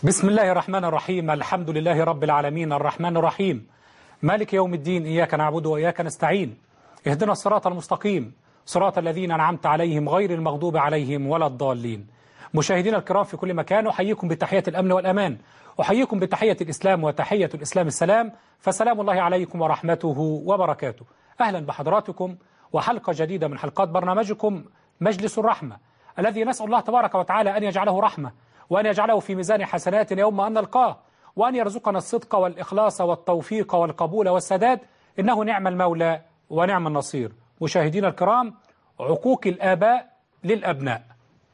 بسم الله الرحمن الرحيم الحمد لله رب العالمين الرحمن الرحيم مالك يوم الدين إياك نعبد وإياك نستعين اهدنا الصراط المستقيم صراط الذين أنعمت عليهم غير المغضوب عليهم ولا الضالين مشاهدينا الكرام في كل مكان أحييكم بتحية الأمن والأمان أحييكم بتحية الإسلام وتحية الإسلام السلام فسلام الله عليكم ورحمته وبركاته أهلا بحضراتكم وحلقة جديدة من حلقات برنامجكم مجلس الرحمة الذي نسأل الله تبارك وتعالى أن يجعله رحمة وأن يجعله في ميزان حسنات يوم أن نلقاه وأن يرزقنا الصدق والإخلاص والتوفيق والقبول والسداد إنه نعم المولى ونعم النصير مشاهدينا الكرام عقوق الآباء للأبناء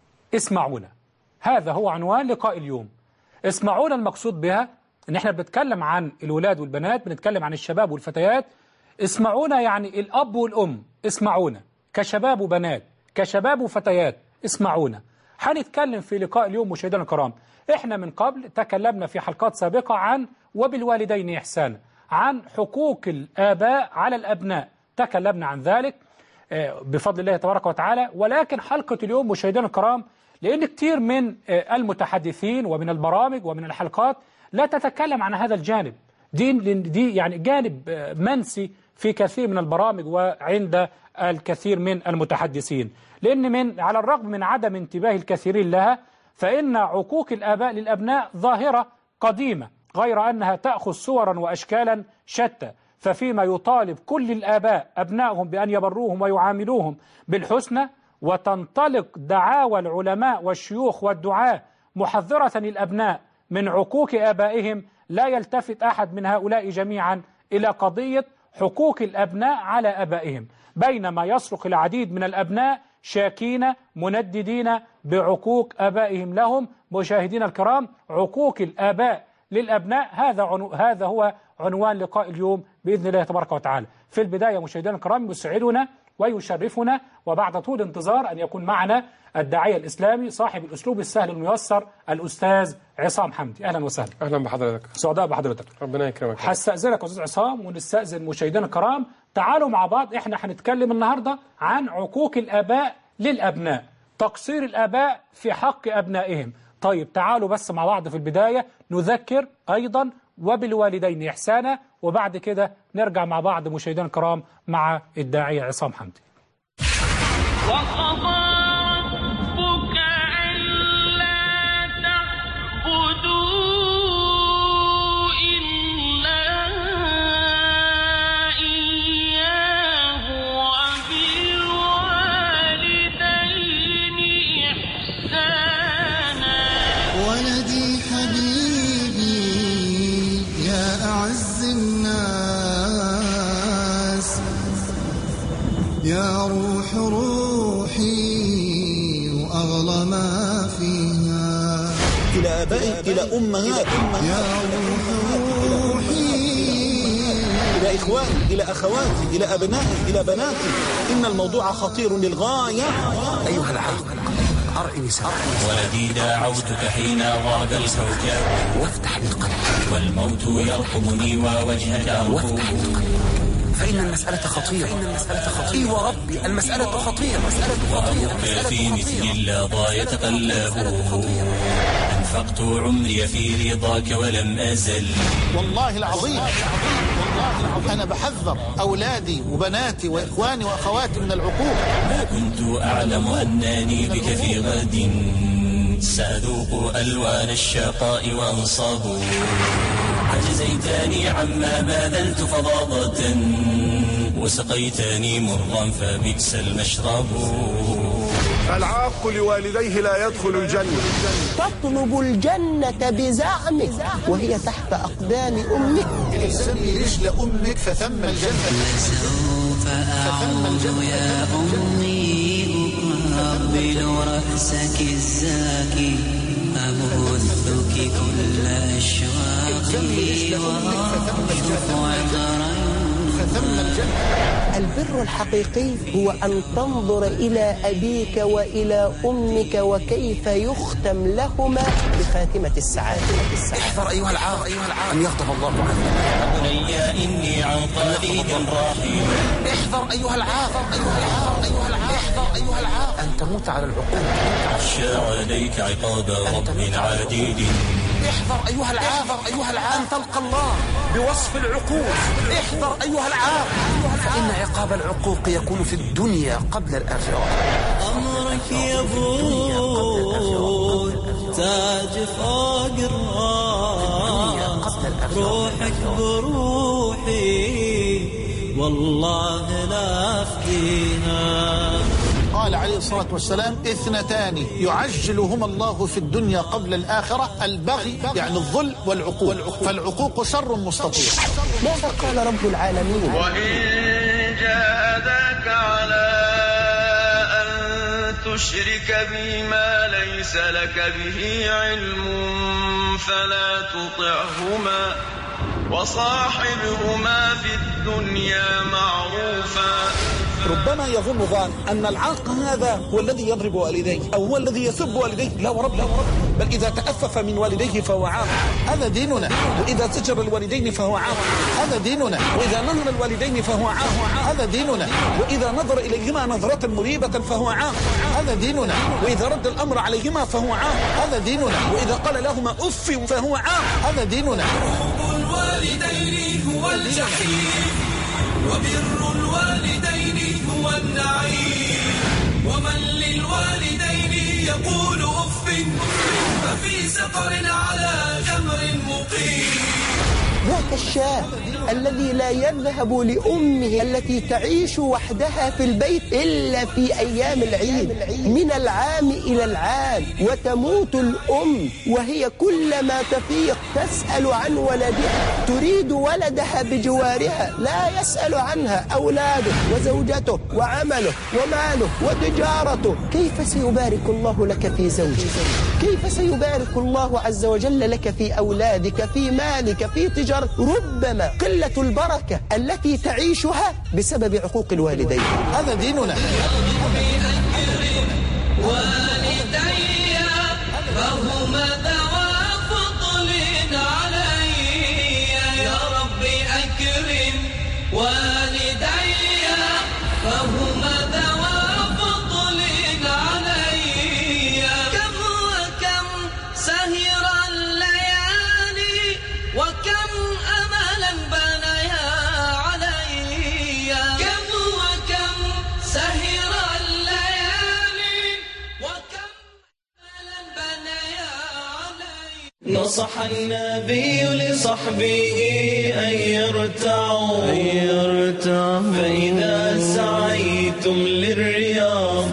اسمعونا هذا هو عنوان لقاء اليوم اسمعونا المقصود بها ان احنا بنتكلم عن الولاد والبنات بنتكلم عن الشباب والفتيات اسمعونا يعني الأب والأم اسمعونا كشباب وبنات كشباب وفتيات اسمعونا هنتكلم في لقاء اليوم مشاهدينا الكرام احنا من قبل تكلمنا في حلقات سابقة عن وبالوالدين إحسانا عن حقوق الآباء على الأبناء تكلمنا عن ذلك بفضل الله تبارك وتعالى ولكن حلقة اليوم مشاهدينا الكرام لأن كتير من المتحدثين ومن البرامج ومن الحلقات لا تتكلم عن هذا الجانب دي, دي يعني جانب منسي في كثير من البرامج وعند الكثير من المتحدثين لأن من على الرغم من عدم انتباه الكثيرين لها فإن عقوق الآباء للأبناء ظاهرة قديمة غير أنها تأخذ صورا وأشكالا شتى ففيما يطالب كل الآباء أبنائهم بأن يبروهم ويعاملوهم بالحسنى وتنطلق دعاوى العلماء والشيوخ والدعاة محذرة الأبناء من عقوق آبائهم لا يلتفت أحد من هؤلاء جميعا إلى قضية حقوق الأبناء على أبائهم بينما يصرخ العديد من الأبناء شاكين منددين بعقوق آبائهم لهم مشاهدينا الكرام عقوق الآباء للأبناء هذا عنو هذا هو عنوان لقاء اليوم بإذن الله تبارك وتعالى في البداية مشاهدينا الكرام يسعدنا ويشرفنا وبعد طول انتظار أن يكون معنا الداعية الإسلامي صاحب الأسلوب السهل الميسر الأستاذ عصام حمدي أهلا وسهلا أهلا بحضرتك سعداء بحضرتك ربنا يكرمك هستأذنك أستاذ عصام ونستأذن مشاهدينا الكرام تعالوا مع بعض إحنا هنتكلم النهاردة عن عقوق الآباء للأبناء تقصير الآباء في حق أبنائهم طيب تعالوا بس مع بعض في البداية نذكر أيضا وبالوالدين إحسانا وبعد كده نرجع مع بعض مشاهدينا الكرام مع الداعية عصام حمدي وقضى ربك ألا تعبدوا إلا إياه وبالوالدين إحسانا ولدي حبيبي يا أعز الناس يا روح روحي وأغلى ما فيها إلى آبائهم إلى أمهات يا روح روحي إلى إخواني إلى أخواتي إلى أبنائي إلى بناتي إن الموضوع خطير للغاية أيها العاقل أرئني سمعك ولدي دعوتك حين غاب الكوكب وافتح لي القلب والموت يرقبني ووجهك أرقب وافتح لي القلب فإن المسألة خطيرة فإن المسألة خطيرة إي وربي المسألة خطيرة مسألة خطيرة وأبوك في مثل اللظى يتقلب أنفقت عمري في رضاك ولم أزل والله العظيم والله العظيم أنا بحذر أولادي وبناتي وإخواني وأخواتي من العقوق ما كنت أعلم أنني بك في غد سأذوق ألوان الشقاء وأنصاب عجزيتني عما بذلت فظاظة وسقيتني مرا فبئس المشرب العاق لوالديه لا يدخل الجنة تطلب الجنة بزعمك وهي تحت أقدام أمك سمي رجل أمك فثم الجنة سوف أعود يا أمي أقبل رأسك الزاكي أبثك كل أشواقي وأرشف عذرا فثم الجنة البر الحقيقي هو أن تنظر إلى أبيك وإلى أمك وكيف يختم لهما بخاتمة السعادة احذر أيها العاقل أيها العاقل أن يغضب الله عنك بني إني عن طريق راحل احذر أيها العاقل أيها العاقل أيها العاقل احذر أيها العاقل أن تموت على العقوق أخشى عليك عقاب رب عديد احذر أيها العاقل أيها العاقل أن تلقى الله بوصف العقوق احذر أيها العاقل فإن عقاب العقوق يكون في الدنيا قبل الآخرة أمرك يا ابوي تاج فوق الراس روحك بروحي والله لا أفديها قال عليه الصلاة والسلام اثنتان يعجلهما الله في الدنيا قبل الآخرة البغي يعني الظلم والعقوق فالعقوق شر مستطير ماذا قال رب العالمين وإن جاهداك على أن تشرك بي ما ليس لك به علم فلا تطعهما وصاحبهما في الدنيا معروفا ربما يظن ظان أن العاق هذا هو الذي يضرب والديه أو هو الذي يسب والديه لا ورب لا ورب بل إذا تأفف من والديه فهو عاق هذا ديننا وإذا زجر الوالدين فهو عاق هذا ديننا وإذا نهر الوالدين فهو عاق هذا ديننا وإذا نظر إليهما نظرة مريبة فهو عاق هذا ديننا وإذا رد الأمر عليهما فهو عاق هذا ديننا وإذا قال لهما أف فهو عاق هذا ديننا الوالدين هو الجحيم وبر الوالدين هو النعيم ومن للوالدين يقول أف ففي سقر على جمر مقيم ذاك الشاب الذي لا يذهب لأمه التي تعيش وحدها في البيت إلا في أيام العيد من العام إلى العام وتموت الأم وهي كلما تفيق تسأل عن ولدها تريد ولدها بجوارها لا يسأل عنها أولاده وزوجته وعمله وماله وتجارته كيف سيبارك الله لك في زوجك كيف سيبارك الله عز وجل لك في أولادك في مالك في تجارتك ربما قلة البركة التي تعيشها بسبب عقوق الوالدين هذا ديننا والدي فهما ذوى فضل علي يا رب أكرم والدي فهما ذوى فضل علي كم وكم سهر الليالي وكم أملا بنيا علي كم وكم سهر الليالي وكم أملا بنيا علي نصح النبي لصحبه أن يرتعوا أن يرتعوا فإذا سعيتم للرياض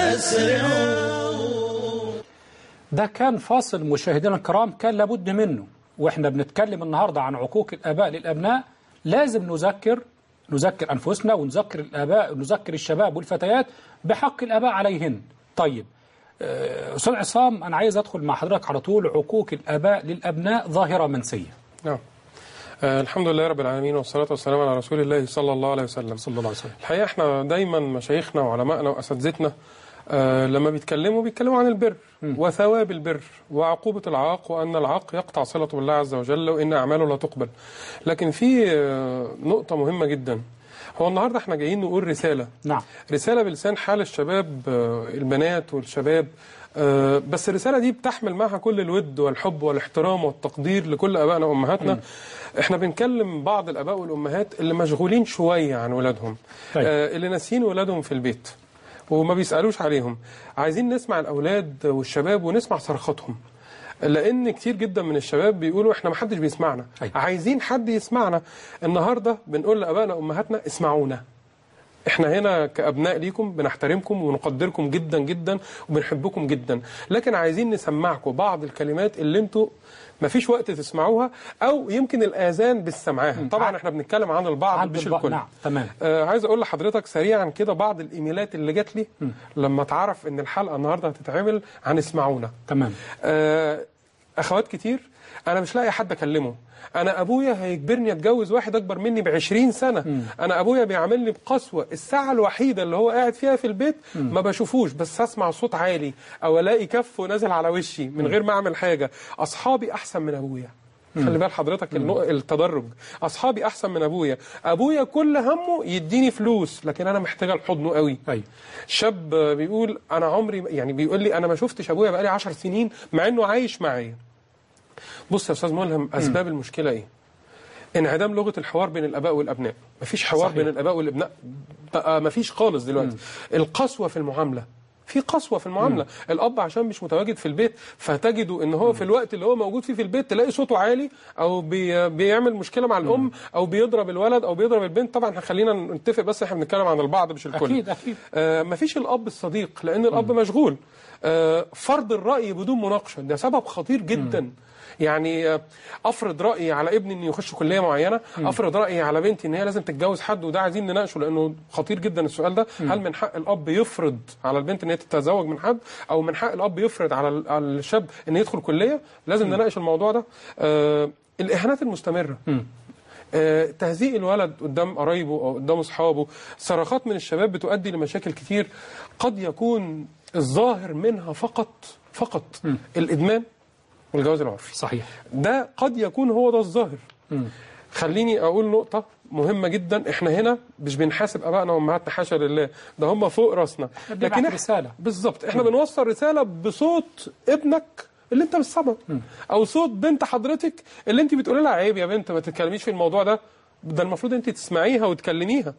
فأسرعوا ده كان فاصل مشاهدينا الكرام كان لابد منه واحنا بنتكلم النهارده عن عقوق الاباء للابناء لازم نذكر نذكر انفسنا ونذكر الاباء ونذكر الشباب والفتيات بحق الاباء عليهن طيب آه، استاذ عصام انا عايز ادخل مع حضرتك على طول عقوق الاباء للابناء ظاهره منسيه نعم آه الحمد لله رب العالمين والصلاة والسلام على رسول الله صلى الله عليه وسلم صلى الله عليه وسلم الحقيقة احنا دايما مشايخنا وعلمائنا وأساتذتنا آه لما بيتكلموا بيتكلموا عن البر وثواب البر وعقوبة العاق وأن العاق يقطع صلة بالله عز وجل وإن أعماله لا تقبل لكن في آه نقطة مهمة جدا هو النهاردة احنا جايين نقول رسالة نعم رسالة بلسان حال الشباب آه، البنات والشباب آه، بس الرسالة دي بتحمل معها كل الود والحب والاحترام والتقدير لكل أبائنا وأمهاتنا احنا بنكلم بعض الآباء والأمهات اللي مشغولين شوية عن ولادهم طيب. آه، اللي ناسيين ولادهم في البيت وما بيسألوش عليهم عايزين نسمع الأولاد والشباب ونسمع صرخاتهم لان كتير جدا من الشباب بيقولوا احنا ما حدش بيسمعنا أيوة. عايزين حد يسمعنا النهارده بنقول لابائنا وامهاتنا اسمعونا احنا هنا كابناء ليكم بنحترمكم ونقدركم جدا جدا وبنحبكم جدا لكن عايزين نسمعكم بعض الكلمات اللي انتوا ما فيش وقت تسمعوها او يمكن الاذان بالسمعها طبعا احنا بنتكلم عن البعض عن مش البعض، الكل نعم، تمام. آه عايز اقول لحضرتك سريعا كده بعض الايميلات اللي جات لي لما تعرف ان الحلقه النهارده هتتعمل عن اسمعونا تمام آه، اخوات كتير انا مش لاقي حد اكلمه انا ابويا هيجبرني اتجوز واحد اكبر مني ب 20 سنه انا ابويا بيعاملني بقسوه الساعه الوحيده اللي هو قاعد فيها في البيت ما بشوفوش بس اسمع صوت عالي او الاقي كفه نازل على وشي من غير ما اعمل حاجه اصحابي احسن من ابويا خلي بال حضرتك النق- التدرج اصحابي احسن من ابويا ابويا كل همه يديني فلوس لكن انا محتاجه لحضنه قوي أيوة. شاب بيقول انا عمري يعني بيقول لي انا ما شفتش ابويا بقالي 10 سنين مع انه عايش معايا بص يا استاذ ملهم اسباب المشكله ايه انعدام لغه الحوار بين الاباء والابناء مفيش حوار صحيح. بين الاباء والابناء بقى مفيش خالص دلوقتي القسوه في المعامله في قسوه في المعامله الاب عشان مش متواجد في البيت فتجده ان هو في الوقت اللي هو موجود فيه في البيت تلاقي صوته عالي او بي بيعمل مشكله مع الام او بيضرب الولد او بيضرب البنت طبعا خلينا نتفق بس احنا بنتكلم عن البعض مش الكل أكيد، أكيد. آه مفيش الاب الصديق لان الاب مشغول آه فرض الراي بدون مناقشه ده سبب خطير جدا يعني آه، افرض رايي على ابني انه يخش كليه معينه افرض رايي على بنتي ان هي لازم تتجوز حد وده عايزين نناقشه لانه خطير جدا السؤال ده هل من حق الاب يفرض على البنت ان هي تتزوج من حد او من حق الاب يفرض على ال- على الشاب ان يدخل كليه لازم نناقش الموضوع ده آه الاهانات المستمره آه، تهزيء الولد قدام قرايبه او قدام اصحابه صرخات من الشباب بتؤدي لمشاكل كتير قد يكون الظاهر منها فقط فقط الادمان والجواز العرفي صحيح ده قد يكون هو ده الظاهر خليني اقول نقطه مهمه جدا احنا هنا مش بنحاسب ابائنا وامهاتنا حاشا لله ده هم فوق راسنا بنبعت إحنا- رسالة. بالظبط احنا بنوصل رساله بصوت ابنك اللي انت مش سامعه او صوت بنت حضرتك اللي انت بتقولي لها عيب يا بنت ما تتكلميش في الموضوع ده ده المفروض انت تسمعيها وتكلميها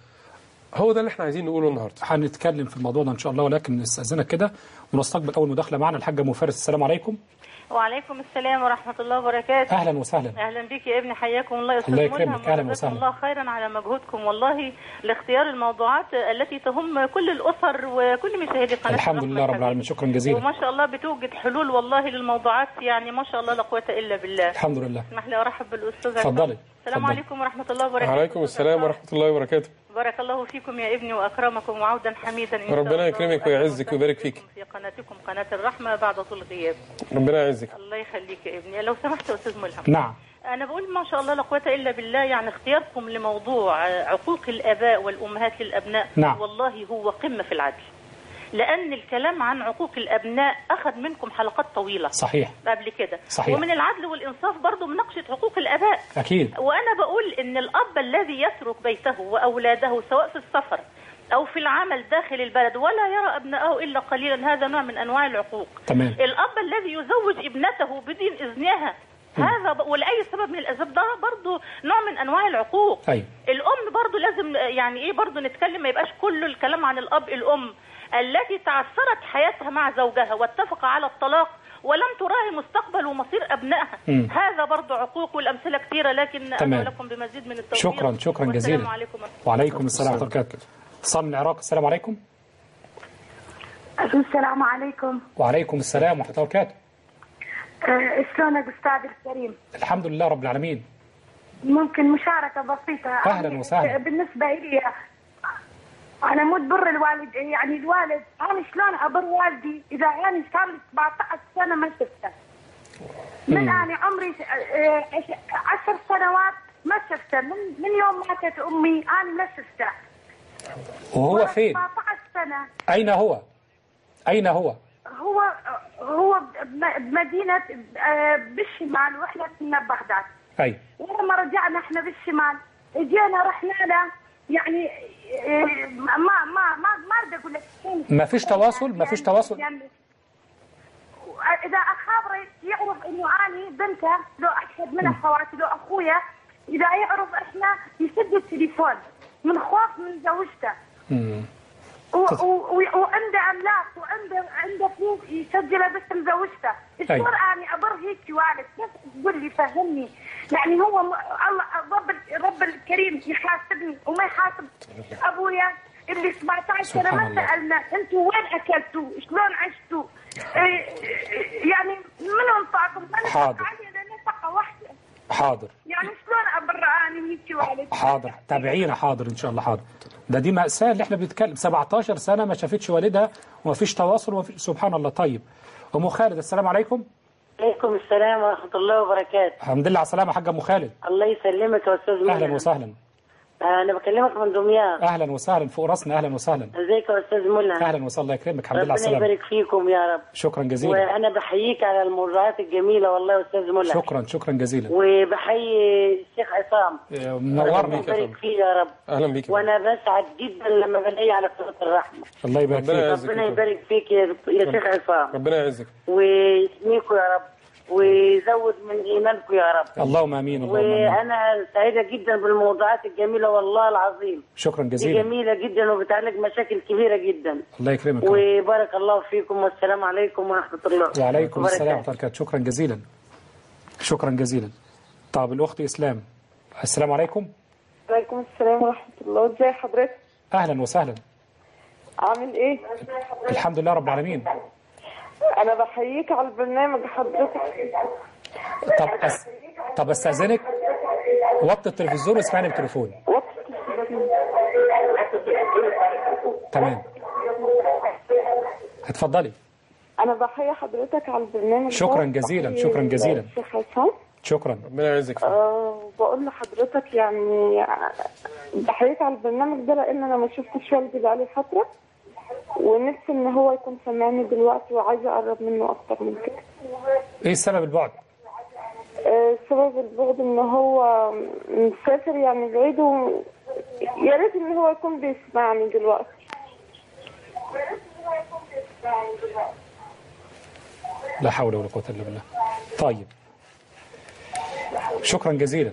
هو ده اللي احنا عايزين نقوله النهارده هنتكلم في الموضوع ده ان شاء الله ولكن نستاذنك كده ونستقبل اول مداخله معنا الحاجه ام فارس السلام عليكم وعليكم السلام ورحمة الله وبركاته اهلا وسهلا أهلا بك يا ابني حياكم الله يا أستاذ الله يكرمك، ملهم أهلا وجزاكم وسهلا. الله خيرا على مجهودكم والله لاختيار الموضوعات التي تهم كل الأسر وكل مشاهدي قناة الحمد الرحمة لله رب الحبيبة. العالمين شكرا جزيلا وما شاء الله بتوجد حلول والله للموضوعات يعني ما شاء الله لا قوة إلا بالله الحمد لله اسمح لي أرحب بالأستاذ اتفضلي، عصام. السلام اتفضلي. عليكم ورحمة الله وبركاته وعليكم السلام ورحمه الله وبركاته بارك الله فيكم يا ابني وأكرمكم وعودا حميدا إن شاء ربنا الله. يكرمك ويعزك ويبارك فيك في قناتكم قناة الرحمة بعد طول غياب ربنا يعزك الله يخليك يا ابني لو سمحت يا أستاذ ملهم نعم أنا بقول ما شاء الله لا قوة إلا بالله يعني اختياركم لموضوع آه، عقوق الآباء والأمهات للأبناء نعم. والله هو قمة في العدل لأن الكلام عن عقوق الأبناء أخذ منكم حلقات طويلة صحيح قبل كده صحيح. ومن العدل والإنصاف برضو مناقشة حقوق الآباء اكيد وأنا بقول إن الأب الذي يترك بيته وأولاده سواء في السفر أو في العمل داخل البلد ولا يرى أبنائه إلا قليلا هذا نوع من أنواع العقوق تمام الأب الذي يزوج ابنته بدون إذنها هذا ب... ولأي سبب من الأسباب ده برضه نوع من أنواع العقوق ايوه الأم برضه لازم يعني إيه برضه نتكلم ما يبقاش كل الكلام عن الأب الأم التي تعثرت حياتها مع زوجها واتفق على الطلاق ولم تراعي مستقبل ومصير أبنائها مم. هذا برضه عقوق والأمثلة كثيرة لكن تمام. أدعو لكم بمزيد من التوفيق شكرا شكرا جزيلا والسلام عليكم وعليكم السلام ورحمه الله وبركاته اتصال من العراق السلام عليكم السلام عليكم وعليكم السلام ورحمه الله وبركاته آه، شلونك استاذ الكريم الحمد لله رب العالمين ممكن مشاركة بسيطة أهلاً وسهلاً. آه، بالنسبة لي أنا مو تبر الوالد يعني الوالد أنا شلون أبر والدي إذا أنا صار لي 17 سنة ما شفته من مم. أنا عمري آه، عش- عشر سنوات ما شفته من من يوم ماتت أمي أنا ما شفته وهو ورا فين 17 سنة اين هو اين هو هو هو بم- بمدينة آه، بالشمال واحنا كنا ببغداد اي ولما رجعنا احنا بالشمال اجينا رحنا له يعني آه، ما ما ما ما اريد اقول لك فين. ما فيش تواصل ما فيش تواصل يعني اذا اخابره يعرف انه اني بنته لو احد من اخواتي لو اخويا اذا يعرف احنا يسد التليفون من خوف من زوجته مم. و- و- و- وعنده املاك وعنده عنده فلوس يسجله باسم زوجته، شلون اني ابر هيك والد؟ كيف تقول لي فهمني؟ يعني هو م- الله رب رب الكريم يحاسبني وما يحاسب ابويا اللي 17 سنه سبحان ما الله. سالنا انتم وين اكلتوا؟ شلون عشتوا؟ إيه، يعني من انطاكم؟ من حاضر. علينا نفقه واحده، حاضر يعني شلون ابر اني هيك والد؟ حاضر تابعينا حاضر ان شاء الله حاضر ده دي مأساة اللي احنا بنتكلم 17 سنة ما شافتش والدها وما فيش تواصل وما فيش سبحان الله طيب أم خالد السلام عليكم عليكم السلام ورحمة الله وبركاته الحمد لله على السلامة يا حاجة أم خالد الله يسلمك يا أستاذ أهلا ملهم. وسهلا أنا بكلمك من دمياط أهلا وسهلا فوق راسنا أهلا وسهلا ازيك يا أستاذ ملهم أهلا وسهلا الله يكرمك الحمد لله على ربنا السلامة يبارك فيكم يا رب شكرا جزيلا وأنا بحييك على الموضوعات الجميلة والله يا أستاذ ملهم شكرا شكرا جزيلا وبحيي الشيخ عصام آه، منورنا ربنا يبارك فيه يا رب اهلا بيك وأنا بسعد جدا لما بلاقي على قناة الرحمة الله يبارك ربنا فيك يعزك ربنا يا يبارك فيك يا يا شيخ عصام ربنا يعزك ويسميكوا يا رب ويزود من ايمانكم يا رب اللهم امين اللهم امين وانا سعيده جدا بالموضوعات الجميله والله العظيم شكرا دي جزيلا جميله جدا وبتعالج مشاكل كبيره جدا الله يكرمك وبارك الله فيكم والسلام عليكم ورحمه الله وعليكم وبركاته. السلام ورحمه الله وبركاته شكرا جزيلا شكرا جزيلا طب الاخت اسلام السلام عليكم عليكم السلام ورحمة الله ازي حضرتك اهلا وسهلا عامل ايه الحمد لله رب العالمين انا بحييك على البرنامج حضرتك طب أس... طب استاذنك وطي التلفزيون واسمعني بالتليفون تمام اتفضلي انا بحيي حضرتك على البرنامج ده. شكراً جزيلاً، بحيي شكراً جزيلاً. الشيخ عصام شكرا ربنا يعزك أه بقول لحضرتك يعني بحييك على البرنامج ده لان انا ما شفتش والدي بقالي فتره ونفسي ان هو يكون سامعني دلوقتي وعايزه اقرب منه اكتر من كده ايه السبب البعد آه، سبب البعد ان هو مسافر يعني بعيد و... يا ريت ان هو يكون بيسمعني دلوقتي لا حول ولا قوه الا بالله طيب شكرا جزيلا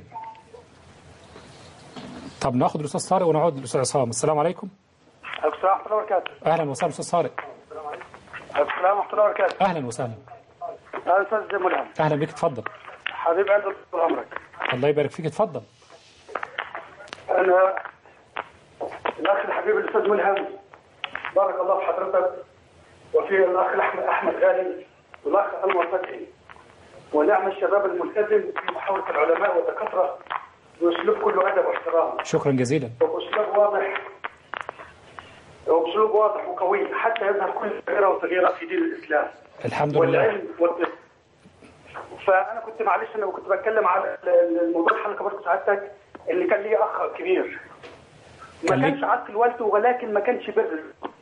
طب ناخد الاستاذ طارق ونعود للاستاذ عصام السلام عليكم عليكم السلام ورحمة الله وبركاته. اهلا وسهلا استاذ طارق عليكم السلام ورحمة الله وبركاته. اهلا وسهلا أهلا أستاذ ملهم. اهلا بك اتفضل حبيب قلبي طول عمرك. الله يبارك فيك اتفضل أنا الأخ الحبيب الأستاذ ملهم بارك الله في حضرتك وفي الأخ أحمد أحمد غالي والأخ أنور فتحي ونعم الشباب الملتزم في محاولة العلماء والدكاترة بأسلوب كله أدب واحترام شكرا جزيلا وبأسلوب واضح وبأسلوب واضح وقوي حتى يظهر كل صغيرة وصغيرة في دين الإسلام الحمد لله والعلم والطب فانا كنت معلش انا كنت بتكلم على الموضوع الحلقه برضه سعادتك اللي كان ليه اخ كبير ما كان ليه- كانش عاقل والده ولكن ما كانش بر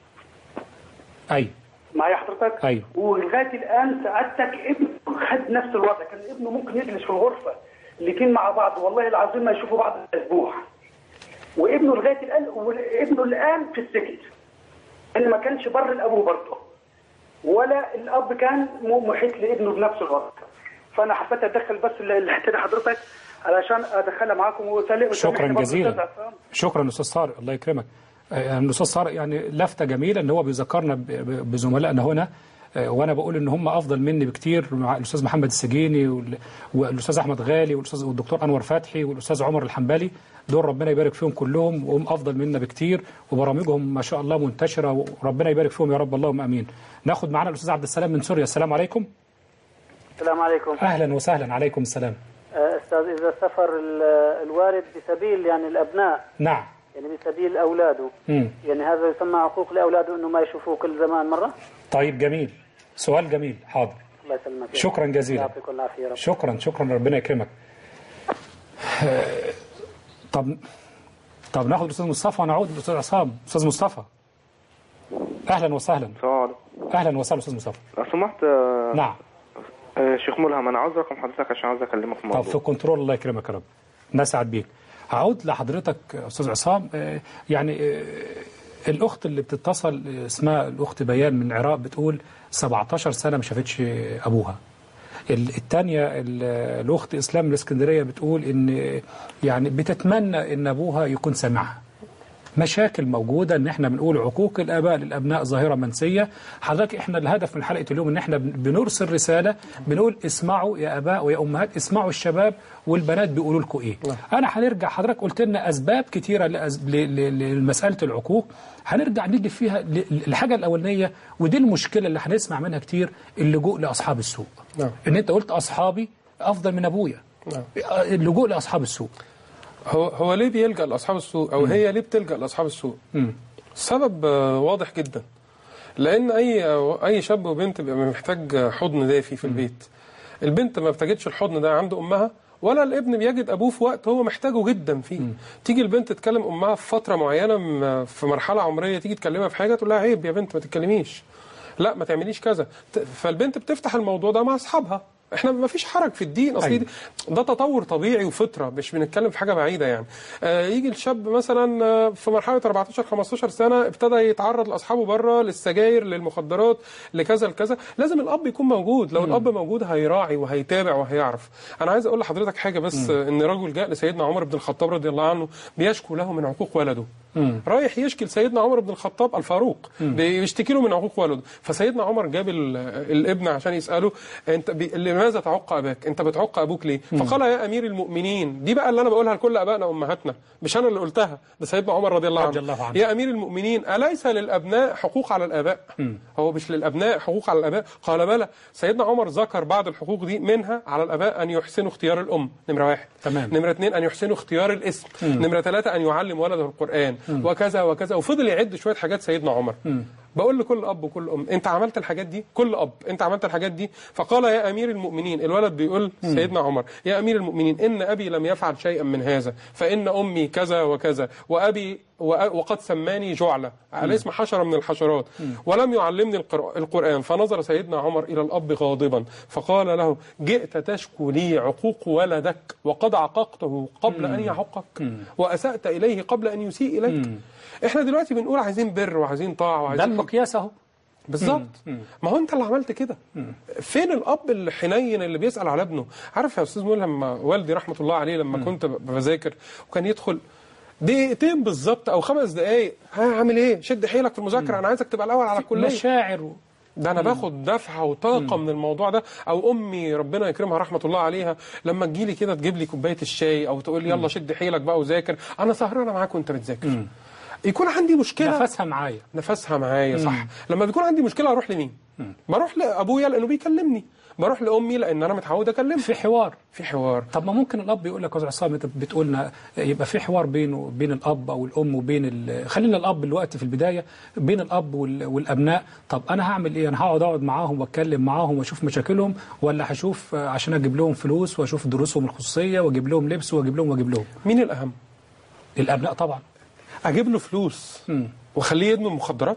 اي معايا حضرتك ايوه ولغايه الان سعادتك ابنه خد نفس الوضع كان ابنه ممكن يجلس في الغرفه الاثنين مع بعض والله العظيم ما يشوفوا بعض الاسبوع وابنه لغايه الان وابنه الان في السجن ان ما كانش بر الابو برضه ولا الاب كان م- محيط لابنه بنفس الوضع فانا حبيت اتدخل بس الحته دي حضرتك علشان ادخلها معاكم وسلم شكرا جزيلا شكرا استاذ طارق الله يكرمك آه، الاستاذ طارق يعني لفته جميله ان هو بيذكرنا ب- ب- بزملائنا هنا آه، وانا بقول ان هم افضل مني بكتير مع الاستاذ محمد السجيني وال- والاستاذ احمد غالي والاستاذ والدكتور انور فتحي والاستاذ عمر الحنبلي دول ربنا يبارك فيهم كلهم وهم افضل منا بكتير وبرامجهم ما شاء الله منتشره وربنا يبارك فيهم يا رب اللهم امين ناخد معانا الاستاذ عبد السلام من سوريا السلام عليكم السلام عليكم اهلا وسهلا عليكم السلام آه، أستاذ إذا سفر ال- الوالد بسبيل يعني الأبناء نعم يعني بسبيل أولاده مم. يعني هذا يسمى عقوق لأولاده أنه ما يشوفوه كل زمان مرة طيب جميل سؤال جميل حاضر الله يسلمك شكرا جزيلا يعطيكم العافية يا رب شكرا شكرا ربنا يكرمك آه، طب طب ناخد الاستاذ مصطفى ونعود للاستاذ عصام استاذ مصطفى اهلا وسهلا السلام عليكم اهلا وسهلا استاذ مصطفى لو سمحت آه، نعم آه، شيخ ملهم انا عاوز رقم حضرتك عشان عاوز اكلمك في طب موضوع في كنترول الله يكرمك يا رب نسعد بيك هعود لحضرتك استاذ عصام آه، يعني آه، الاخت اللي بتتصل آه، اسمها الاخت بيان من العراق بتقول 17 سنه ما شافتش ابوها ال- التانية ال- الاخت اسلام من الاسكندريه بتقول ان يعني بتتمنى ان ابوها يكون سامعها مشاكل موجودة ان احنا بنقول عقوق الاباء للابناء ظاهرة منسية حضرتك احنا الهدف من حلقة اليوم ان احنا بن- بنرسل رسالة بنقول اسمعوا يا اباء ويا امهات اسمعوا الشباب والبنات بيقولوا لكم ايه انا هنرجع حضرتك قلت لنا اسباب كتيرة لأز- ل- ل- لمسألة العقوق هنرجع ندي فيها ل- الحاجة الاولانية ودي المشكلة اللي هنسمع منها كتير اللجوء لاصحاب السوق نعم ان انت قلت اصحابي افضل من ابويا نعم اللجوء لاصحاب السوق هو هو ليه بيلجأ لأصحاب السوق أو هي ليه بتلجأ لأصحاب السوق؟ مم. السبب آه، واضح جدا لأن أي أي شاب وبنت بيبقى محتاج حضن دافي في البيت البنت ما بتجدش الحضن ده عند أمها ولا الابن بيجد أبوه في وقت هو محتاجه جدا فيه تيجي البنت تكلم أمها في فترة معينة م- في مرحلة عمرية تيجي تكلمها في حاجة تقول لها عيب يا بنت ما تتكلميش لا ما تعمليش كذا ت- فالبنت بتفتح الموضوع ده مع أصحابها احنا ما فيش حرج في الدين اصل أيوة. ده تطور طبيعي وفطره مش بنتكلم في حاجه بعيده يعني آه يجي الشاب مثلا آه، في مرحله 14 15 سنه ابتدى يتعرض لاصحابه بره للسجاير للمخدرات لكذا لكذا لازم الاب يكون موجود لو الاب موجود هيراعي وهيتابع وهيعرف انا عايز اقول لحضرتك حاجه بس آه، ان رجل جاء لسيدنا عمر بن الخطاب رضي الله عنه بيشكو له من عقوق ولده رايح يشكي لسيدنا عمر بن الخطاب الفاروق بيشتكي له من عقوق ولده فسيدنا عمر جاب ال- الابن عشان يساله انت بي... لماذا تعق اباك انت بتعق ابوك ليه فقال يا امير المؤمنين دي بقى اللي انا بقولها لكل ابائنا وامهاتنا مش انا اللي قلتها ده سيدنا عمر رضي الله عنه, رضي الله عنه. يا امير المؤمنين اليس للابناء حقوق على الاباء هو مش للابناء حقوق على الاباء قال بلى سيدنا عمر ذكر بعض الحقوق دي منها على الاباء ان يحسنوا اختيار الام نمره واحد تمام. نمره اثنين ان يحسنوا اختيار الاسم نمره ثلاثه ان يعلم ولده القران وكذا وكذا وفضل يعد شويه حاجات سيدنا عمر بقول لكل اب وكل ام انت عملت الحاجات دي كل اب انت عملت الحاجات دي فقال يا امير المؤمنين الولد بيقول سيدنا عمر يا امير المؤمنين ان ابي لم يفعل شيئا من هذا فان امي كذا وكذا وابي وأ- وقد سماني جعلة على اسم حشرة من الحشرات ولم يعلمني القر- القرآن فنظر سيدنا عمر إلى الأب غاضبا فقال له جئت تشكو لي عقوق ولدك وقد عققته قبل أن يعقك وأسأت إليه قبل أن يسيء إليك احنا دلوقتي بنقول عايزين بر وعايزين طاعة ده وعايزين المقياس اهو بالظبط ما هو انت اللي عملت كده فين الاب الحنين اللي بيسال على ابنه عارف يا استاذ ملهم لما والدي رحمه الله عليه لما كنت ب- بذاكر وكان يدخل دقيقتين بالظبط او خمس دقائق ها عامل ايه شد حيلك في المذاكره انا عايزك تبقى الاول على الكليه مشاعر و... ده انا باخد دفعه وطاقه من الموضوع ده او امي ربنا يكرمها رحمه الله عليها لما تجيلي كده تجيب لي كوبايه الشاي او تقول لي يلا شد حيلك بقى وذاكر انا سهرانه معاك وانت بتذاكر يكون عندي مشكله نفسها معايا نفسها معايا صح لما بيكون عندي مشكله اروح لمين بروح لابويا لانه بيكلمني بروح لامي لان انا متعود اكلمها في حوار في حوار طب ما ممكن الاب يقول لك يا استاذ عصام انت بتقولنا يبقى في حوار بينه بين الاب او الام وبين ال... خلينا الاب دلوقتي في البدايه بين الاب وال... والابناء طب انا هعمل ايه انا هقعد اقعد معاهم واتكلم معاهم واشوف مشاكلهم ولا هشوف آه، عشان اجيب لهم فلوس واشوف دروسهم الخصوصيه واجيب لهم لبس واجيب لهم واجيب لهم مين الاهم الابناء طبعا اجيب له فلوس واخليه يدمن مخدرات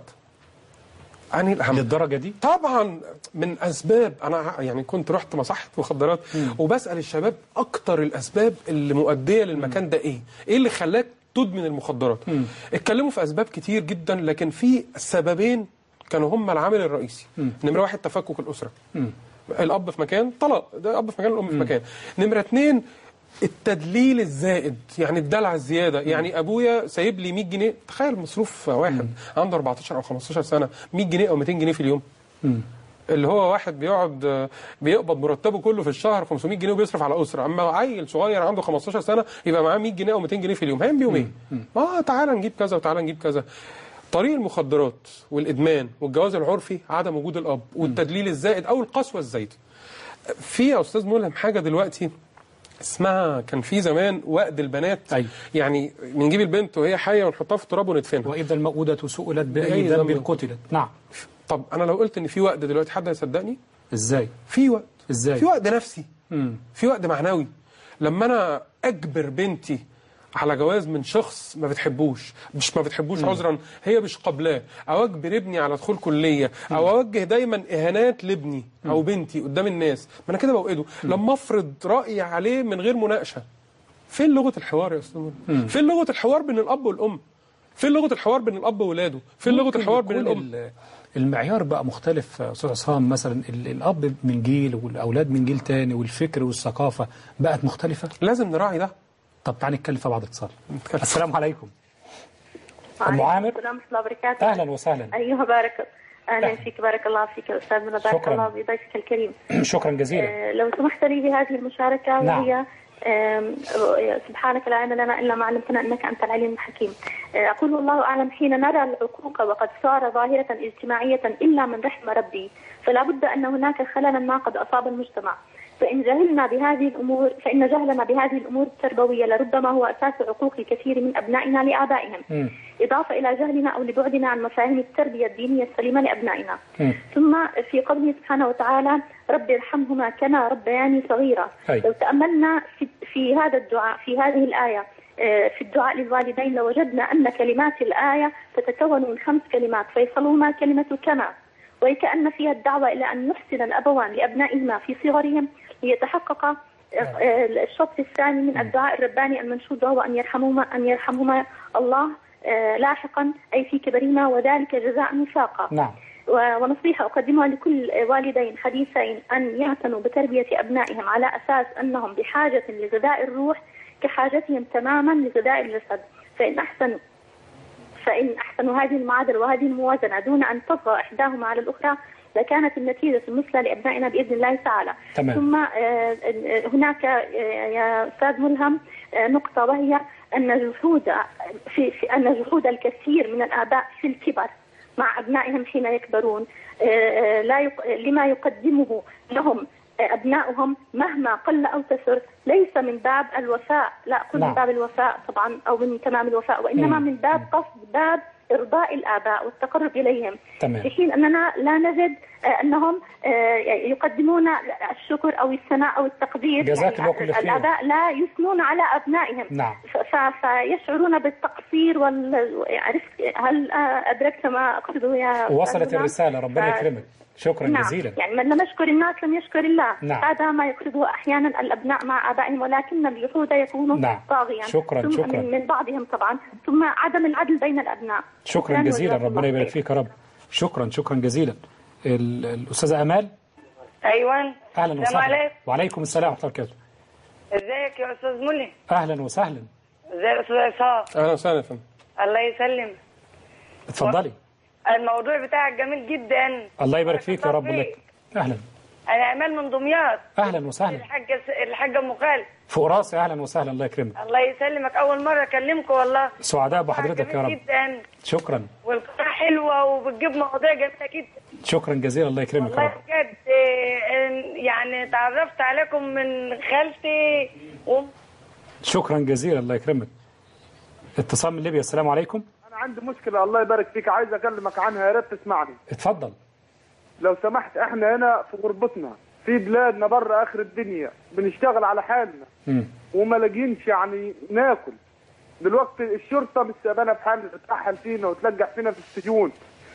انهي الاهم للدرجه دي طبعا من اسباب انا ع- يعني كنت رحت مصحه مخدرات وبسال الشباب اكتر الاسباب اللي مؤديه للمكان ده ايه ايه اللي خلاك تدمن المخدرات اتكلموا في اسباب كتير جدا لكن في سببين كانوا هم العامل الرئيسي نمره واحد تفكك الاسره الاب في مكان طلاق ده الاب في مكان الام في مكان نمره اتنين التدليل الزائد يعني الدلع الزياده يعني ابويا سايب لي 100 جنيه تخيل مصروف واحد عنده 14 او 15 سنه 100 جنيه او 200 جنيه في اليوم اللي هو واحد بيقعد آه، بيقبض مرتبه كله في الشهر 500 جنيه وبيصرف على اسره اما عيل صغير عنده 15 سنه يبقى معاه 100 جنيه او 200 جنيه في اليوم هيعمل بيهم ايه؟ اه تعالى نجيب كذا وتعالى نجيب كذا طريق المخدرات والادمان والجواز العرفي عدم وجود الاب والتدليل الزائد او القسوه الزايده في يا استاذ ملهم حاجه دلوقتي اسمها كان في زمان وقد البنات أيوة. يعني بنجيب البنت وهي حيه ونحطها في التراب وندفنها واذا الموءودة سئلت باي بأي ذنب ذنب قتلت نعم طب انا لو قلت ان في وقت دلوقتي حد هيصدقني ازاي في وقت ازاي في وقت نفسي مم. في وقت معنوي لما انا اجبر بنتي على جواز من شخص ما بتحبوش مش ما بتحبوش عذرا هي مش قابلاه او اجبر ابني على دخول كليه او اوجه دايما اهانات لابني او بنتي قدام الناس ما انا كده بوقده لما افرض رايي عليه من غير مناقشه فين لغه الحوار يا استاذ منى؟ فين لغه الحوار بين الاب والام فين لغه الحوار بين الاب وولاده فين لغه ممكن الحوار بين يكون الام ال- المعيار بقى مختلف يا استاذ عصام مثلا ال- الاب من جيل والاولاد من جيل تاني والفكر والثقافه بقت مختلفه لازم نراعي ده طب تعالى نتكلم في بعض اتصال السلام عليكم ام وعليكم عامر السلام ورحمة الله وبركاته اهلا وسهلا أيها بارك أهلا فيك بارك الله فيك يا أستاذ منى بارك شكراً. الله بضيفك الكريم شكرا جزيلا آه، لو سمحت لي بهذه المشاركة نعم. وهي آم، سبحانك لا علم لنا إلا ما علمتنا إنك أنت العليم الحكيم آه، أقول والله أعلم حين نرى العقوق وقد صار ظاهرة اجتماعية إلا من رحم ربي فلا بد أن هناك خللا ما قد أصاب المجتمع فإن جهلنا بهذه الأمور فإن جهلنا بهذه الأمور التربوية لربما هو أساس عقوق الكثير من أبنائنا لآبائهم إضافة إلى جهلنا أو لبعدنا عن مفاهيم التربية الدينية السليمة لأبنائنا ثم في قوله سبحانه وتعالى رب ارحمهما كما ربياني صغيرا أي. لو تأملنا في, في هذا الدعاء في هذه الآية آه، في الدعاء للوالدين لوجدنا أن كلمات الآية تتكون من خمس كلمات فيصلهما كلمة كما وكأن فيها الدعوة إلى أن يحسن الأبوان لأبنائهما في صغرهم ليتحقق آه، آه، الشطر الثاني من الدعاء الرباني المنشود وهو أن يرحمهما أن يرحمهما الله آه، لاحقا أي في كبرهما وذلك جزاء وفاقا نعم و- ونصيحة أقدمها لكل والدين حديثين أن يعتنوا بتربية أبنائهم على أساس أنهم بحاجة لغذاء الروح كحاجتهم تماما لغذاء الجسد فإن أحسنوا فإن أحسنوا هذه المعادلة وهذه الموازنة دون أن تطغى إحداهما على الأخرى لكانت النتيجة المثلى لأبنائنا بإذن الله تعالى تمام. ثم آه، آه، هناك آه، يا أستاذ ملهم آه، نقطة وهي أن جهود في, في أن جهود الكثير من الآباء في الكبر مع أبنائهم حين يكبرون آه، آه، لا يق... لما يقدمه لهم آه، أبنائهم مهما قل أو كثر ليس من باب الوفاء لا أقول نعم. من باب الوفاء طبعا أو من تمام الوفاء وإنما مم. من باب قصد باب إرضاء الآباء والتقرب إليهم تمام. في حين أننا لا نجد آه، أنهم آه، يقدمون الشكر أو الثناء أو التقدير جزاك الله كل خير. الآباء لا يثنون على أبنائهم نعم. ف- ف- فيشعرون بالتقصير وال... عرفت هل آه، أدركت ما أقصده يا أستاذ وصلت ملهم؟ الرسالة ربنا ف- يكرمك شكرا نعم. جزيلا يعني من لم يشكر الناس لم يشكر الله نعم. هذا ما يقصده أحيانا الأبناء مع آبائهم ولكن الجحود يكون نعم. طاغيا شكراً، ثم شكراً. من, من بعضهم طبعا ثم عدم العدل بين الأبناء شكرا جزيلا وجزاكم ربنا الله يبارك فيك يا رب شكرا شكرا جزيلا ال- الأستاذة أمال ايوه أهلا السلام وسهلا عليكم وعليكم السلام ورحمة الله وبركاته ازيك يا استاذ ملهم أهلا وسهلا ازي الاستاذ عصام اهلا وسهلا يا فندم الله يسلم اتفضلي الموضوع بتاعك جميل جدا الله يبارك فيك يا رب لك أهلا انا امال من دمياط أهلا وسهلا الحاجه الحاجه ام خالد فوق راسي أهلا وسهلا الله يكرمك الله يسلمك اول مره اكلمكم والله سعداء بحضرتك يا جميل رب جدا شكرا والقناه حلوه وبتجيب مواضيع جميله جدا شكرا جزيلا الله يكرمك يا والله رب بجد آه، يعني تعرفت عليكم من خالتي و... شكرا جزيلا الله يكرمك اتصال من ليبيا السلام عليكم انا عندي مشكله الله يبارك فيك عايز اكلمك عنها يا ريت تسمعني اتفضل لو سمحت احنا هنا في غربتنا في بلادنا بره اخر الدنيا بنشتغل على حالنا مم. وما لاقيينش يعني ناكل دلوقتي الشرطه مش سابانا في حال تتحل فينا وتلجح فينا في السجون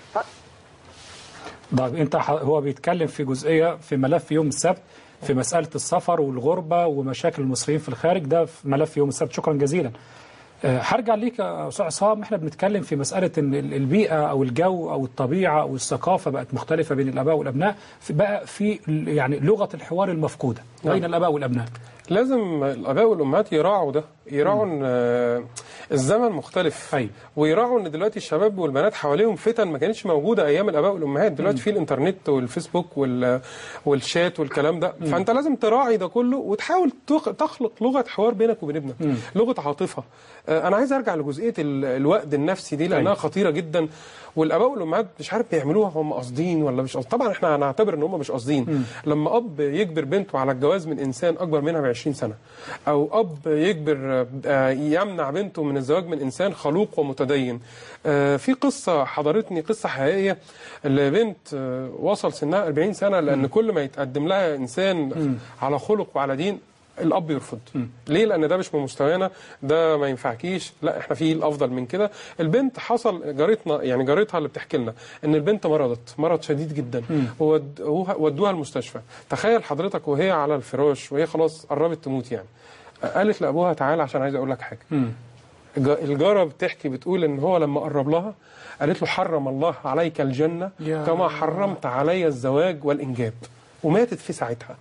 طيب انت ح- هو بيتكلم في جزئيه في ملف يوم السبت في مساله السفر والغربه ومشاكل المصريين في الخارج ده في ملف يوم السبت شكرا جزيلا آه، هرجع ليك يا استاذ عصام احنا بنتكلم في مساله ان ال- البيئه او الجو او الطبيعه او الثقافه بقت مختلفه بين الاباء والابناء في بقى في ال- يعني لغه الحوار المفقوده نعم. بين الاباء والابناء لازم الاباء والامهات يراعوا ده يراعوا ان آه، الزمن مختلف أيوة. ويراعوا ان دلوقتي الشباب والبنات حواليهم فتن ما كانتش موجوده ايام الاباء والامهات دلوقتي في الانترنت والفيسبوك وال والشات والكلام ده فانت لازم تراعي ده كله وتحاول تخ- تخلق لغه حوار بينك وبين ابنك مم. لغه عاطفه آه، انا عايز ارجع لجزئيه ال- الوقت النفسي دي لانها أيوة. خطيره جدا والاباء والامهات مش عارف بيعملوها هم قاصدين ولا مش قاصدين طبعا احنا هنعتبر ان هم مش قاصدين لما اب يجبر بنته على الجواز من انسان اكبر منها ب 20 سنه او اب يجبر آه، يمنع بنته من الزواج من انسان خلوق ومتدين آه، في قصه حضرتني قصه حقيقيه لبنت آه، وصل سنها 40 سنه لان كل ما يتقدم لها انسان على خلق وعلى دين الاب يرفض ليه لان ده مش من مستوانا ده ما ينفعكيش لا احنا في الافضل من كده البنت حصل جارتنا يعني جارتها اللي بتحكي لنا ان البنت مرضت مرض شديد جدا وود- ودوها المستشفى تخيل حضرتك وهي على الفراش وهي خلاص قربت تموت يعني قالت لابوها تعالى عشان عايز اقول لك حاجه الج- الجاره بتحكي بتقول ان هو لما قرب لها قالت له حرم الله عليك الجنه يا كما حرمت علي الزواج والانجاب وماتت في ساعتها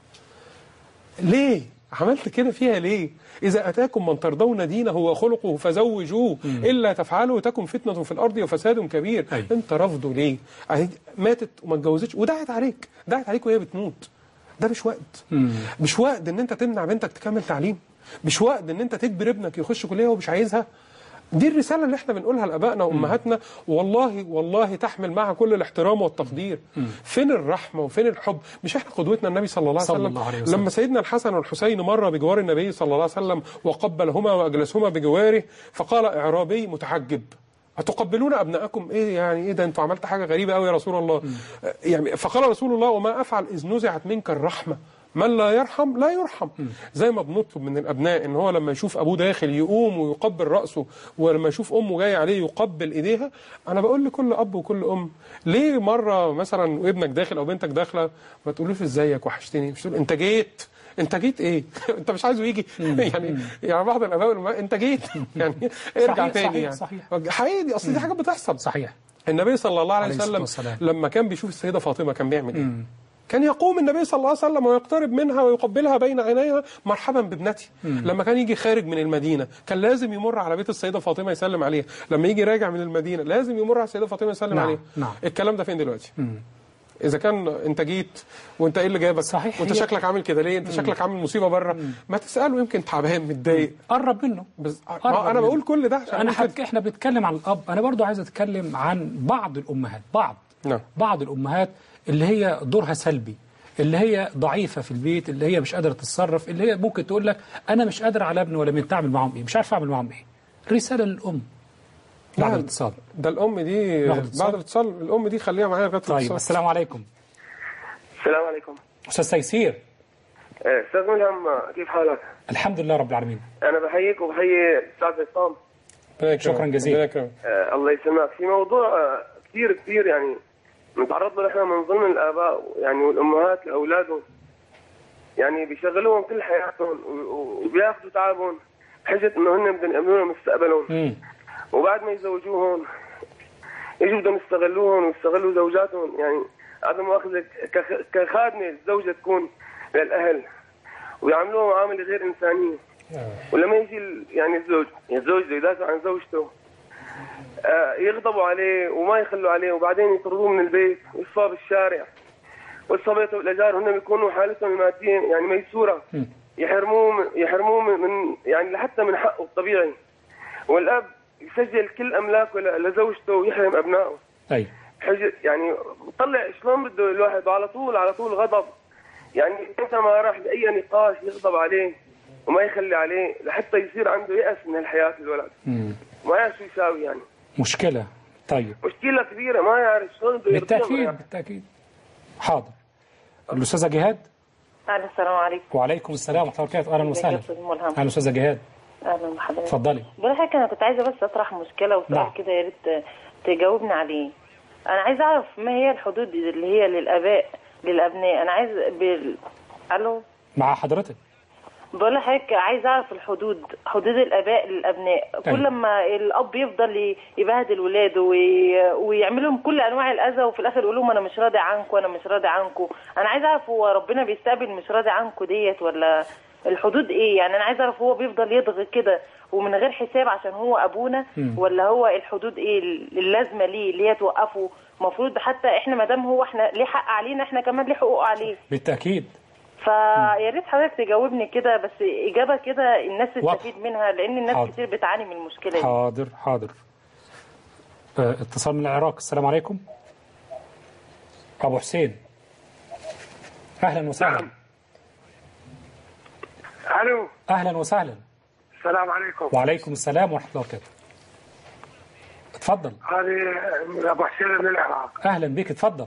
ليه عملت كده فيها ليه إذا أتاكم من ترضون دينه وخلقه فزوجوه إلا تفعلوا تكن فتنة في الأرض وفساد كبير أي. أنت رفضه ليه أهي ماتت وما اتجوزتش ودعت عليك دعت عليك وهي بتموت ده مش وقت مش وقت ان انت تمنع بنتك تكمل تعليم مش وقت ان انت تجبر ابنك يخش كليه وهو مش عايزها دي الرساله اللي احنا بنقولها لابائنا وامهاتنا والله والله تحمل معها كل الاحترام والتقدير فين الرحمه وفين الحب مش احنا قدوتنا النبي صلى الله عليه صلى وسلم الله عليه وسلم. لما سيدنا الحسن والحسين مر بجوار النبي صلى الله عليه وسلم وقبلهما واجلسهما بجواره فقال اعرابي متعجب أتقبلون أبناءكم إيه يعني إيه ده أنتوا عملت حاجة غريبة أوي يا رسول الله يعني فقال رسول الله وما أفعل إذ نزعت منك الرحمة من لا يرحم لا يرحم زي ما بنطلب من الابناء ان هو لما يشوف ابوه داخل يقوم ويقبل راسه ولما يشوف امه جايه عليه يقبل ايديها انا بقول لكل اب وكل ام ليه مره مثلا وابنك داخل او بنتك داخله ما تقولوش ازيك وحشتني مش تقول انت جيت انت جيت ايه انت مش عايزه يجي يعني يعني بعض الاباء والأمهات، انت جيت يعني ارجع صحيح، تاني صحيح، يعني صحيح. حقيقي دي اصل دي حاجات بتحصل صحيح النبي صلى الله عليه عليه الصلاة وسلم والسلام. لما كان بيشوف السيده فاطمه كان بيعمل ايه كان يقوم النبي صلى الله عليه وسلم ويقترب منها ويقبلها بين عينيها مرحبا بابنتي لما كان يجي خارج من المدينه كان لازم يمر على بيت السيده فاطمه يسلم عليها لما يجي راجع من المدينه لازم يمر على السيده فاطمه يسلم نعم، عليها نعم. الكلام ده فين دلوقتي اذا كان انت جيت وانت ايه اللي جابك صحيح، وانت هي- شكلك عامل كده ليه انت شكلك عامل مصيبه بره ما تساله يمكن تعبان متضايق قرب منه بس قرب ما انا منه. بقول كل ده عشان انا أقول كده. حك... احنا بنتكلم عن الاب انا برضو عايز اتكلم عن بعض الامهات بعض نعم. بعض الامهات اللي هي دورها سلبي اللي هي ضعيفه في البيت اللي هي مش قادره تتصرف اللي هي ممكن تقول لك انا مش قادر على ابني ولا بنت اعمل معاهم ايه مش عارف اعمل معاهم ايه رساله للام بعد لا، الاتصال ده الام دي ناخد اتصال؟ بعد الاتصال الام دي خليها معايا لغايه طيب الاتصال. السلام عليكم السلام عليكم استاذ تيسير آه، استاذ ملهم كيف حالك؟ الحمد لله رب العالمين انا بحييك وبحيي الاستاذ عصام ربنا يكرمك. شكراً جزيلاً. ربنا يكرمك. آه، الله يسلمك في موضوع آه، كثير كثير يعني نتعرض له نحن من ظلم الاباء يعني والامهات لاولادهم يعني بيشغلوهم كل حياتهم و- و- وبياخذوا تعبهم بحجه انه هن بدهم يامنوا لهم مستقبلهم وبعد ما يزوجوهم يجوا بدهم يستغلوهم ويستغلوا زوجاتهم يعني هذا مؤاخذة كخ- كخادمة الزوجة تكون للأهل ويعاملوها معاملة غير إنسانية ولما يجي ال- يعني الزوج الزوج بده يدافع عن زوجته آه، يغضبوا عليه وما يخلوا عليه وبعدين يطردوه من البيت ويصفى بالشارع ويصفى بيته والأجار هن بيكونوا حالتهم المادية يعني ميسورة يحرموه من- يحرموه من- من يعني لحتى من حقه الطبيعي والأب يسجل كل أملاكه ل- لزوجته ويحرم أبنائه ايوه حجة يعني طلع شلون بده الواحد وعلى طول على طول غضب يعني انت ما راح لاي نقاش يغضب عليه وما يخلي عليه لحتى يصير عنده يأس من الحياة الولد مم. ما يعرف شو يساوي يعني مشكله طيب مشكلة كبيرة ما يعرف شلون بده يرضيهم بالتاكيد يعني. بالتاكيد حاضر الاستاذه جهاد أهلا السلام عليكم وعليكم السلام ورحمه الله وبركاته اهلا وسهلا أستاذ ملهم اهلا استاذه جهاد أهلا بحضرتك اتفضلي بقول لحضرتك أنا كنت عايزة بس أطرح مشكلة وسؤال نعم. كده يا ريت تجاوبني عليه أنا عايزة أعرف ما هي الحدود اللي هي للآباء للأبناء أنا عايز بال... ألو مع حضرتك بقول لحضرتك عايز اعرف الحدود حدود الاباء للابناء أيوة. كل ما الاب يفضل ي- يبهدل ولاده وي... ويعمل لهم كل انواع الاذى وفي الاخر يقول لهم انا مش راضي عنكم انا مش راضي عنكم انا عايز اعرف هو ربنا بيستقبل مش راضي عنكم ديت ولا الحدود ايه يعني انا عايز اعرف هو بيفضل يضغط كده ومن غير حساب عشان هو ابونا مم. ولا هو الحدود ايه اللازمه ليه اللي هي توقفه المفروض حتى احنا ما دام هو احنا ليه حق علينا احنا كمان ليه حقوق عليه بالتاكيد فيا ريت حضرتك تجاوبني كده بس اجابه كده الناس واضح. تستفيد منها لان الناس حاضر. كتير بتعاني من المشكله دي حاضر حاضر آه، اتصال من العراق السلام عليكم ابو حسين اهلا وسهلا الو اهلا وسهلا السلام عليكم وعليكم السلام ورحمه الله وبركاته اتفضل هذه ابو حسين من العراق اهلا بك اتفضل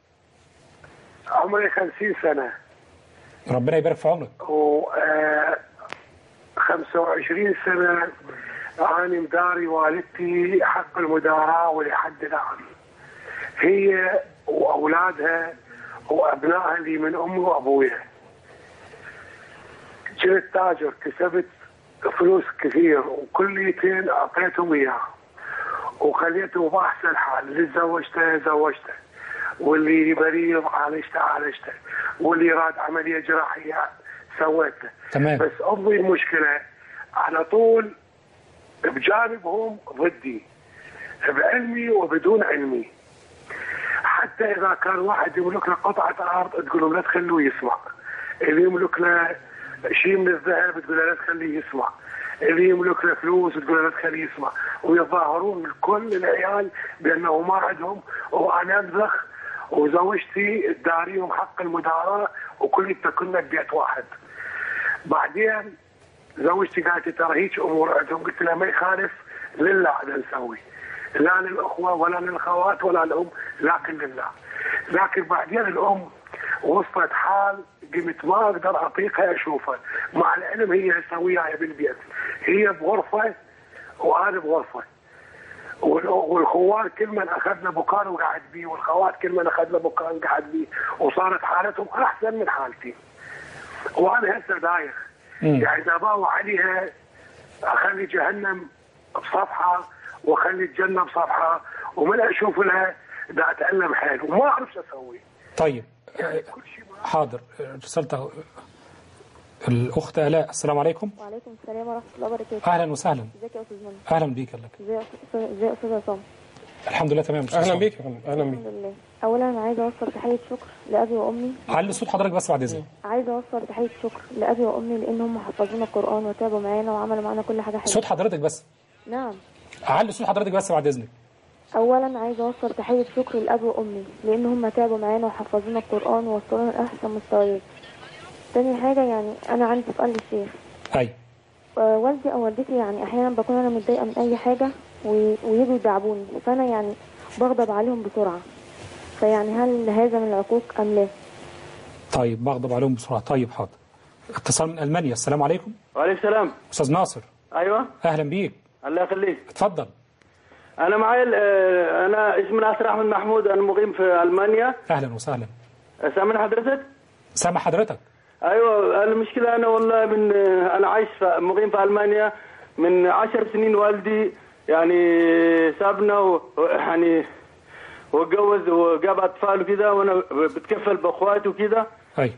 عمري 50 سنه ربنا يبارك في عمرك و آه، 25 سنه انا مداري والدتي حق المداراة ولحد الان هي واولادها وابنائها اللي من امي وابويا كنت تاجر كسبت فلوس كثير وكليتين اعطيتهم اياه وخليته باحسن حال اللي تزوجته زوجته واللي مريض عالجته عالجته واللي راد عمليه جراحيه سويته تمام. بس امي المشكله على طول بجانبهم ضدي بعلمي وبدون علمي حتى اذا كان واحد يملك له قطعه ارض تقول له لا تخلوه يسمع اللي يملك له شيء من الذهب تقول له لا تخليه يسمع اللي يملك له فلوس تقول له لا تخليه يسمع ويتظاهرون من كل العيال بانه ما عندهم وانا امزخ وزوجتي تداريهم حق المداراة وكلنا كنا ببيت واحد بعدين زوجتي قالت ترى هيك امور عندهم قلت لها ما يخالف لله هذا نسوي لا للاخوه ولا للخوات ولا الام لكن لله لكن بعدين الام وصلت حال قمت ما اقدر اطيقها اشوفها مع العلم هي هسه وياي بالبيت هي بغرفه وانا بغرفه وال- والخوات كل من اخذنا بكار وقعد بيه والخوات كل من اخذنا بكار وقعد بيه وصارت حالتهم احسن من حالتي وانا هسه دايخ مم. يعني اذا باوع عليها اخلي جهنم بصفحه واخلي الجنه بصفحه ومن اشوف لها دا اتالم حيل وما اعرف شو اسوي طيب حاضر رسالته الأخت آلاء السلام عليكم وعليكم السلام ورحمة الله وبركاته أهلا وسهلا ازيك يا أستاذ منى أهلا بيك لك ازاي يا أستاذ- ازاي يا أستاذ عصام الحمد لله تمام اهلا بيك يا فندم اهلا بيك الحمد لله أولا أنا عايزة أوصل تحية شكر لأبي وأمي علي صوت حضرتك بس بعد إذنك عايزة أوصل تحية شكر لأبي وأمي لأن هم حفظونا القرآن وتابوا معانا وعملوا معانا كل حاجة حلوة صوت حضرتك بس نعم علي صوت حضرتك بس بعد إذنك أولا عايزة أوصل تحية شكر لأبي وأمي لأن هم تابوا معانا وحفظونا القرآن ووصلونا لأحسن مستويات تاني حاجة يعني أنا عندي سؤال للشيخ أي آه، والدي او والدتي يعني احيانا بكون انا متضايقه من اي حاجه و- ويجوا يدعبوني فانا يعني بغضب عليهم بسرعه فيعني هل هذا من العقوق ام لا طيب بغضب عليهم بسرعة طيب حاضر اتصال من ألمانيا السلام عليكم وعليكم السلام أستاذ ناصر ايوه أهلا بيك الله يخليك اتفضل انا معي ال- آه، انا اسمي ناصر احمد محمود انا مقيم في المانيا أهلا وسهلا سامعني حضرتك سامع حضرتك ايوه المشكله انا والله من آه، انا عايش في مقيم في المانيا من عشر سنين والدي يعني سابنا و- ويعني واتجوز وجاب اطفال وكده وانا بتكفل باخواتي وكده أي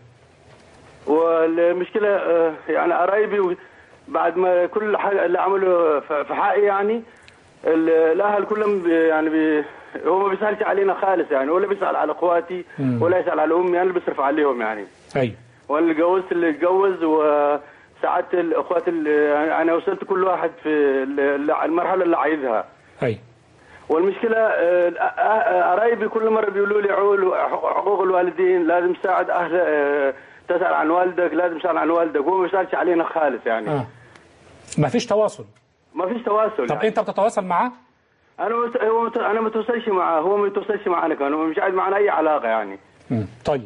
والمشكله آه، يعني قرايبي و- بعد ما كل حاجه اللي عملوا ف- في حقي يعني ال- الاهل كلهم بي- يعني بي هو ما بيسالش علينا خالص يعني ولا بيسال على اخواتي مم. ولا يسال على امي انا اللي بصرف عليهم يعني أي وانا اللي اتجوزت اللي اتجوز وساعات الاخوات اللي انا وصلت كل واحد في ال- ال- المرحله اللي عايزها أي والمشكله آه، آه، آه، قرايبي كل مره بيقولوا لي عول حقوق الوالدين لازم تساعد اهل آه، تسال عن والدك لازم تسال عن والدك هو ما بيسالش علينا خالص يعني آه. ما فيش تواصل ما فيش تواصل طب أنت بتتواصل معاه انا مت... هو مت... انا ما تواصلش معاه هو ما يتواصلش معانا كمان هو مش عايز معنا اي علاقه يعني مم. طيب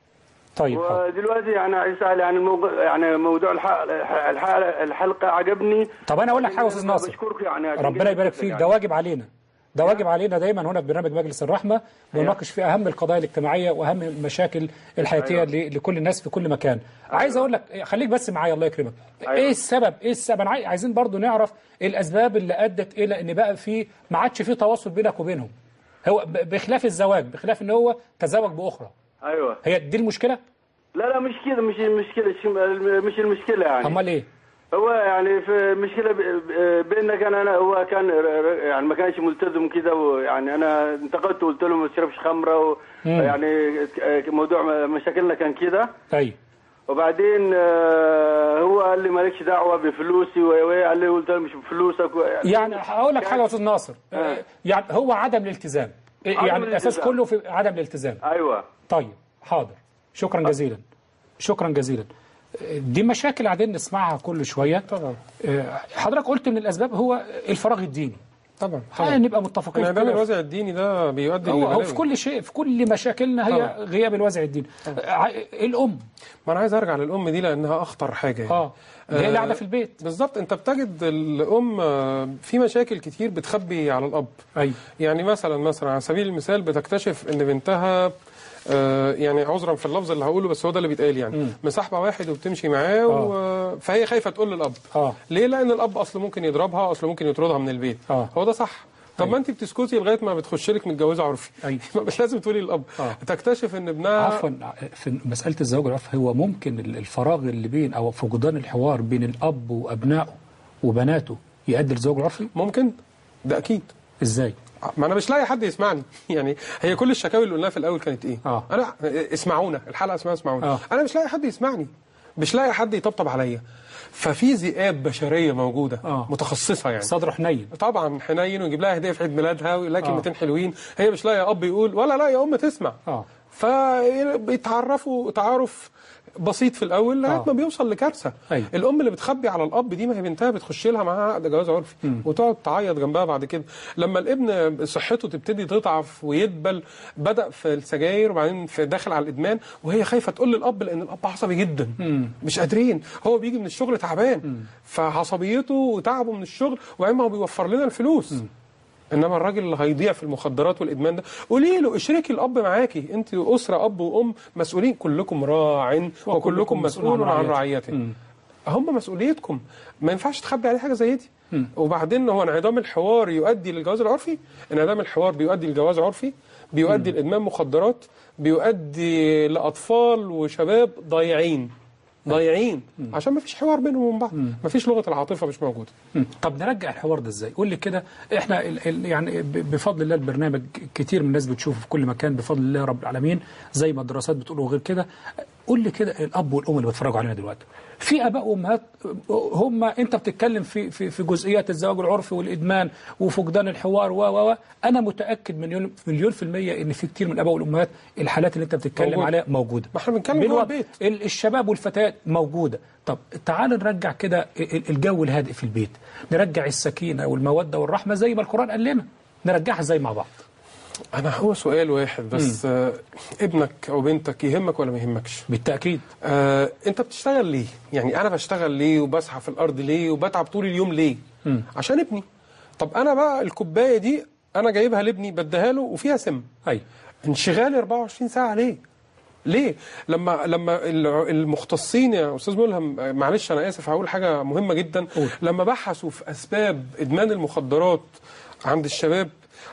طيب حاضر. ودلوقتي يعني عايز اسال يعني الموضوع يعني موضوع الح... الح... الحلقه عجبني طب أنا أقول لك حاجة يا أستاذ ناصر بشكرك يعني عشان ربنا كده يبارك بشكرك فيك يعني. ده واجب علينا ده واجب علينا دايما هنا في برنامج مجلس الرحمة بنناقش في أهم القضايا الاجتماعية وأهم المشاكل الحياتية ل- لكل الناس في كل مكان عايز أقول لك خليك بس معايا الله يكرمك إيه السبب إيه السبب أنا عاي- عايزين برضو نعرف الأسباب اللي أدت إلى إن بقى في ما عادش في تواصل بينك وبينهم هو ب- بخلاف الزواج بخلاف إن هو تزوج بأخرى ايوه هي دي المشكلة لا لا مش كده مش المشكله الش- مش المشكله يعني أمال إيه هو يعني في مشكله ب- ب- بيننا كان انا هو كان ر- ر- يعني ما كانش ملتزم كده ويعني انا انتقدته وقلت له ما تشربش خمره مم. ويعني موضوع مشاكلنا كان كده أي وبعدين آه، هو قال لي مالكش دعوه بفلوسي و- و- قال لي قلت له مش بفلوسك و- يعني هقول لك حاجة يا أستاذ ناصر يعني هو عدم الالتزام عدم يعني الأساس الالتزام. كله في عدم الالتزام ايوه طيب حاضر شكرا جزيلا شكرا جزيلا دي مشاكل قاعدين نسمعها كل شوية طبعا حضرتك قلت من الأسباب هو الفراغ الديني طبعا خلينا نبقى متفقين في انعدام كده. الوازع الديني ده بيؤدي هو, هو لبلاوي. في كل شيء في كل مشاكلنا هي طبعا. غياب الوازع الديني ع- الأم ما انا عايز ارجع للام دي لانها اخطر حاجه يعني. اه هي اللي قاعده في البيت بالظبط انت بتجد الام آه، في مشاكل كتير بتخبي على الاب ايوه يعني مثلا مثلا على سبيل المثال بتكتشف ان بنتها آه، يعني عذرا في اللفظ اللي هقوله بس هو ده اللي بيتقال يعني مم. مصاحبه واحد وبتمشي معاه و... فهي خايفه تقول للاب اه ليه لان الاب اصله ممكن يضربها اصله ممكن يطردها من البيت اه هو ده صح طب ما انت بتسكتي لغايه ما بتخش لك متجوزه عرفي أيوة. مش لازم تقولي للاب آه. تكتشف ان ابنها عفوا في مسألة الزواج العرفي هو ممكن الفراغ اللي بين أو فقدان الحوار بين الأب وأبنائه وبناته يؤدي للزواج العرفي ممكن ده اكيد ازاي ما انا مش لاقي حد يسمعني يعني هي كل الشكاوي اللي قلناها في الاول كانت ايه آه. انا اسمعونا الحلقه اسمها اسمعونا آه. انا مش لاقي حد يسمعني مش لاقي حد يطبطب عليا ففي ذئاب بشريه موجوده آه. متخصصه يعني صدره حنين طبعا حنين ويجيب لها هديه في عيد ميلادها ويقول لها آه. كلمتين حلوين هي مش لاقيه اب يقول ولا لاقيه ام تسمع اه فبيتعرفوا تعارف بسيط في الاول لغايه ما بيوصل لكارثه أيوة. الام اللي بتخبي على الاب دي ما هي بنتها بتخش لها معاها عقد جواز عرفي وتقعد تعيط جنبها بعد كده لما الابن صحته تبتدي تضعف ويدبل بدا في السجاير وبعدين في داخل على الادمان وهي خايفه تقول للاب لان الاب عصبي جدا مش قادرين هو بيجي من الشغل تعبان فعصبيته وتعبه من الشغل وبعدين ما هو بيوفر لنا الفلوس انما الراجل اللي هيضيع في المخدرات والادمان ده قولي له اشركي الاب معاكي انت اسره اب وام مسؤولين كلكم راع وكلكم مسؤول عن رعيته هم مسؤوليتكم ما ينفعش تخبي عليه حاجه زي دي وبعدين هو انعدام الحوار يؤدي للجواز العرفي انعدام الحوار بيؤدي لجواز عرفي بيؤدي لادمان مخدرات بيؤدي لاطفال وشباب ضايعين ضايعين عشان ما فيش حوار بينهم وبين بعض ما فيش لغه العاطفه مش موجوده مم. طب نرجع الحوار ده ازاي قول لي كده احنا ال ال يعني ب- بفضل الله البرنامج كتير من الناس بتشوفه في كل مكان بفضل الله رب العالمين زي ما الدراسات بتقول وغير كده قول لي كده الاب والام اللي بيتفرجوا علينا دلوقتي في اباء وامهات هم انت بتتكلم في في في جزئيات الزواج العرفي والادمان وفقدان الحوار و و و انا متاكد مليون مليون في الميه ان في كتير من الاباء والامهات الحالات اللي انت بتتكلم موجودة. عليها موجوده ما احنا بنتكلم جوه بالوقت البيت ال- الشباب والفتيات موجودة طب تعال نرجع كده ال- الجو الهادئ في البيت نرجع السكينة والمودة والرحمة زي ما القرآن قال لنا نرجعها ازاي مع بعض انا هو سؤال واحد بس آه ابنك او بنتك يهمك ولا ما يهمكش بالتاكيد آه انت بتشتغل ليه يعني انا بشتغل ليه وبسعى في الارض ليه وبتعب طول اليوم ليه مم. عشان ابني طب انا بقى الكوبايه دي انا جايبها لابني بديها له وفيها سم اي انشغالي 24 ساعه ليه ليه لما لما الع- المختصين يا استاذ ملهم آه، معلش انا اسف هقول حاجه مهمه جدا لما بحثوا في اسباب ادمان المخدرات عند الشباب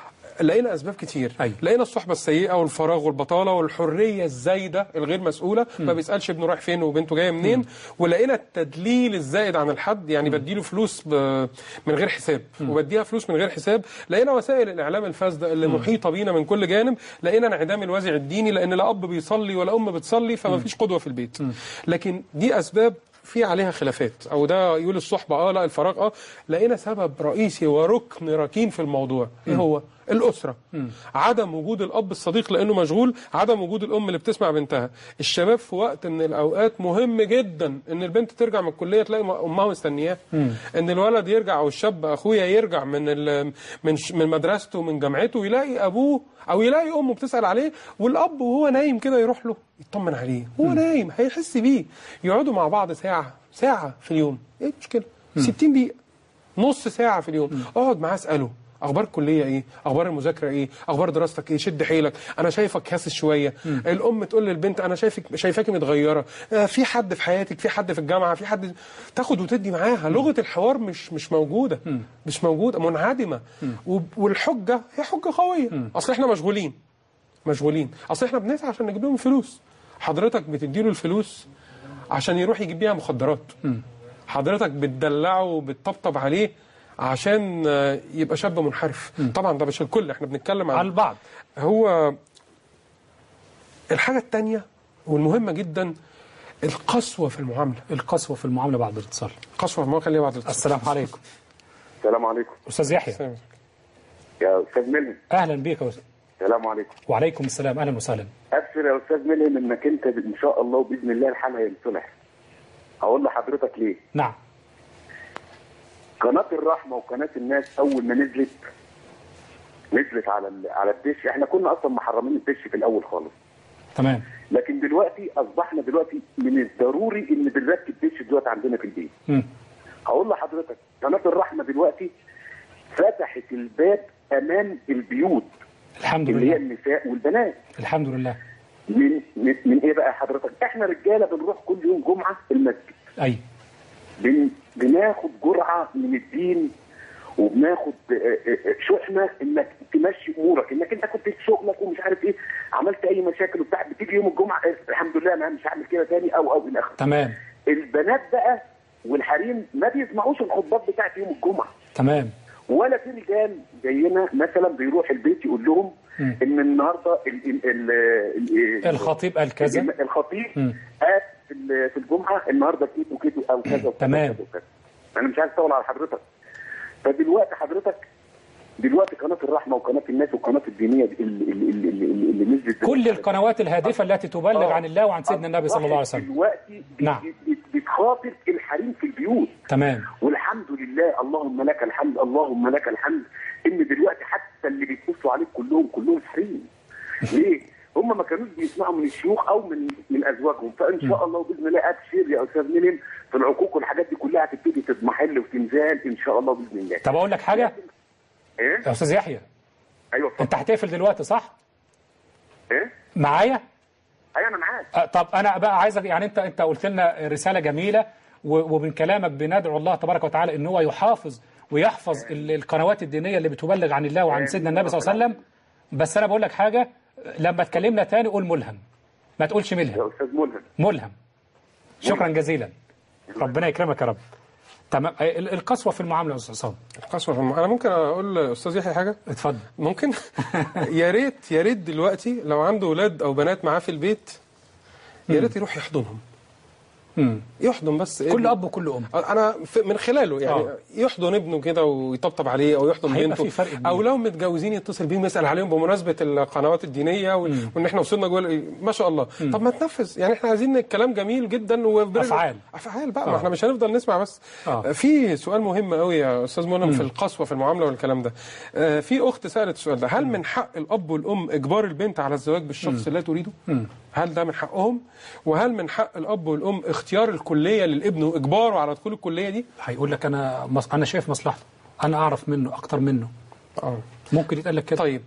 لقينا اسباب كتير أيوة. لقينا الصحبه السيئه والفراغ والبطاله والحريه الزايده الغير مسؤوله ما بيسالش ابنه رايح فين وبنته جايه منين ولقينا التدليل الزائد عن الحد يعني بديله فلوس ب... من غير حساب وبديها فلوس من غير حساب لقينا وسائل الاعلام الفاسده اللي محيطه بينا من كل جانب لقينا انعدام الوازع الديني لان لا اب بيصلي ولا ام بتصلي فما فيش قدوه في البيت لكن دي اسباب في عليها خلافات او ده يقول الصحبه اه لا الفراغ اه لقينا سبب رئيسي وركن ركين في الموضوع ايه هو الاسره عدم وجود الاب الصديق لانه مشغول عدم وجود الام اللي بتسمع بنتها الشباب في وقت من الاوقات مهم جدا ان البنت ترجع من الكليه تلاقي م- امها مستنياه ان الولد يرجع او الشاب اخويا يرجع من ال- من ش- من مدرسته من جامعته يلاقي ابوه او يلاقي امه بتسال عليه والاب وهو نايم كده يروح له يطمن عليه هو نايم هيحس بيه يقعدوا مع بعض ساعه ساعه في اليوم ايه المشكله 60 دقيقه نص ساعة في اليوم اقعد معاه اسأله اخبار الكليه ايه اخبار المذاكره ايه اخبار دراستك ايه شد حيلك انا شايفك هاسس شويه الام تقول للبنت انا شايفك شايفاكي متغيره آه، في حد في حياتك في حد في الجامعه في حد تاخد وتدي معاها لغه الحوار مش مش موجوده مش موجوده منعدمه وب- والحجه هي حجه قويه اصل احنا مشغولين مشغولين اصل احنا بنسعى عشان نجيب لهم فلوس حضرتك بتدي له الفلوس عشان يروح يجيب بيها مخدرات حضرتك بتدلعه وبتطبطب عليه عشان آه، يبقى شاب منحرف طبعا ده مش الكل احنا بنتكلم عن على البعض هو الحاجة التانية والمهمة جدا القسوة في المعاملة القسوة في المعاملة بعد الاتصال قسوة في المعاملة خليها بعد الاتصال السلام عليكم السلام عليكم استاذ يحيى يا استاذ ملهم اهلا بيك يا أستاذ. السلام عليكم وعليكم السلام اهلا وسهلا ابشر يا استاذ ملهم انك انت ان شاء الله باذن الله الحال هينصلح هقول لحضرتك ليه نعم قناه الرحمه وقناه الناس اول ما نزلت نزلت على ال- على الدش احنا كنا اصلا محرمين الدش في الاول خالص تمام لكن دلوقتي اصبحنا دلوقتي من الضروري ان بنركب دش دلوقتي عندنا في البيت مم. هقول لحضرتك قناه الرحمه دلوقتي فتحت الباب امام البيوت الحمد اللي هي لله النساء والبنات الحمد لله من من, من ايه بقى حضرتك احنا رجاله بنروح كل يوم جمعه المسجد اي بن بناخد جرعه من الدين وبناخد آه، آه، آه، شحنه انك تمشي امورك انك انت كنت في شغلك ومش عارف ايه عملت اي مشاكل وبتاع بتيجي يوم الجمعه آه، الحمد لله انا مش هعمل كده تاني او او الى اخره تمام البنات بقى والحريم ما بيسمعوش الخطبات بتاعت يوم الجمعه تمام ولا في رجال زينا مثلا بيروح البيت يقول لهم مم. ان النهارده ال ال ال ال الخطيب قال كذا الخطيب مم. قال في ال- في الجمعه النهارده كده وكده او كذا وكذا تمام. وكذا وكذا. انا مش عايز اطول على حضرتك فدلوقتي حضرتك دلوقتي قناه الرحمه وقناه الناس والقناه الدينيه اللي, اللي, اللي, اللي, اللي نزلت كل القنوات الهادفه التي تبلغ عن الله وعن سيدنا النبي صلى الله عليه وسلم دلوقتي نعم بت- بتخاطب الحريم في البيوت تمام والحمد لله اللهم لك الحمد اللهم لك الحمد ان دلوقتي حتى اللي بيتصلوا عليك كلهم كلهم حريم ليه؟ هم ما كانوش بيسمعوا من الشيوخ او من من ازواجهم فان شاء الله باذن الله ابشر يا استاذ ملهم في العقوق والحاجات دي كلها هتبتدي تضمحل وتنزال ان شاء الله باذن الله طب اقول لك حاجه ايه يا استاذ يحيى ايوه انت هتقفل دلوقتي صح ايه معايا ايوه انا معاك أه، طب انا بقى عايزك يعني انت انت قلت لنا رساله جميله و- ومن كلامك بندعو الله تبارك وتعالى ان هو يحافظ ويحفظ ال- القنوات الدينيه اللي بتبلغ عن الله وعن سيدنا النبي صلى الله عليه وسلم بس انا بقول لك حاجه لما تكلمنا تاني قول ملهم ما تقولش ملهم يا استاذ ملهم ملهم شكرا جزيلا ربنا يكرمك يا رب تمام ال- القسوه في المعامله يا استاذ عصام القسوة في الم- انا ممكن اقول لاستاذ يحيى حاجه اتفضل ممكن يا ريت يا ريت دلوقتي لو عنده اولاد او بنات معاه في البيت يا ريت يروح يحضنهم مم. يحضن بس كل اب وكل ام انا في- من خلاله يعني آه. يحضن ابنه كده ويطبطب عليه او يحضن هيبقى بنته في فرق كبير. او لو متجوزين يتصل بيهم يسال عليهم بمناسبه القنوات الدينيه وال- وان احنا وصلنا جوه ال- ما شاء الله طب ما تنفذ يعني احنا عايزين الكلام جميل جدا وبرجع- أفعال. افعال بقى آه. ما احنا مش هنفضل نسمع بس آه. في سؤال مهم قوي يا استاذ منى في القسوه في المعامله والكلام ده آه، في اخت سالت السؤال ده هل من حق الاب والام اجبار البنت على الزواج بالشخص اللي لا تريده هل ده من حقهم وهل من حق الاب والام اختيار الكليه للابن واجباره على دخول الكليه دي هيقول لك انا مص... انا شايف مصلحته انا اعرف منه اكتر منه اه ممكن يتقال لك كده طيب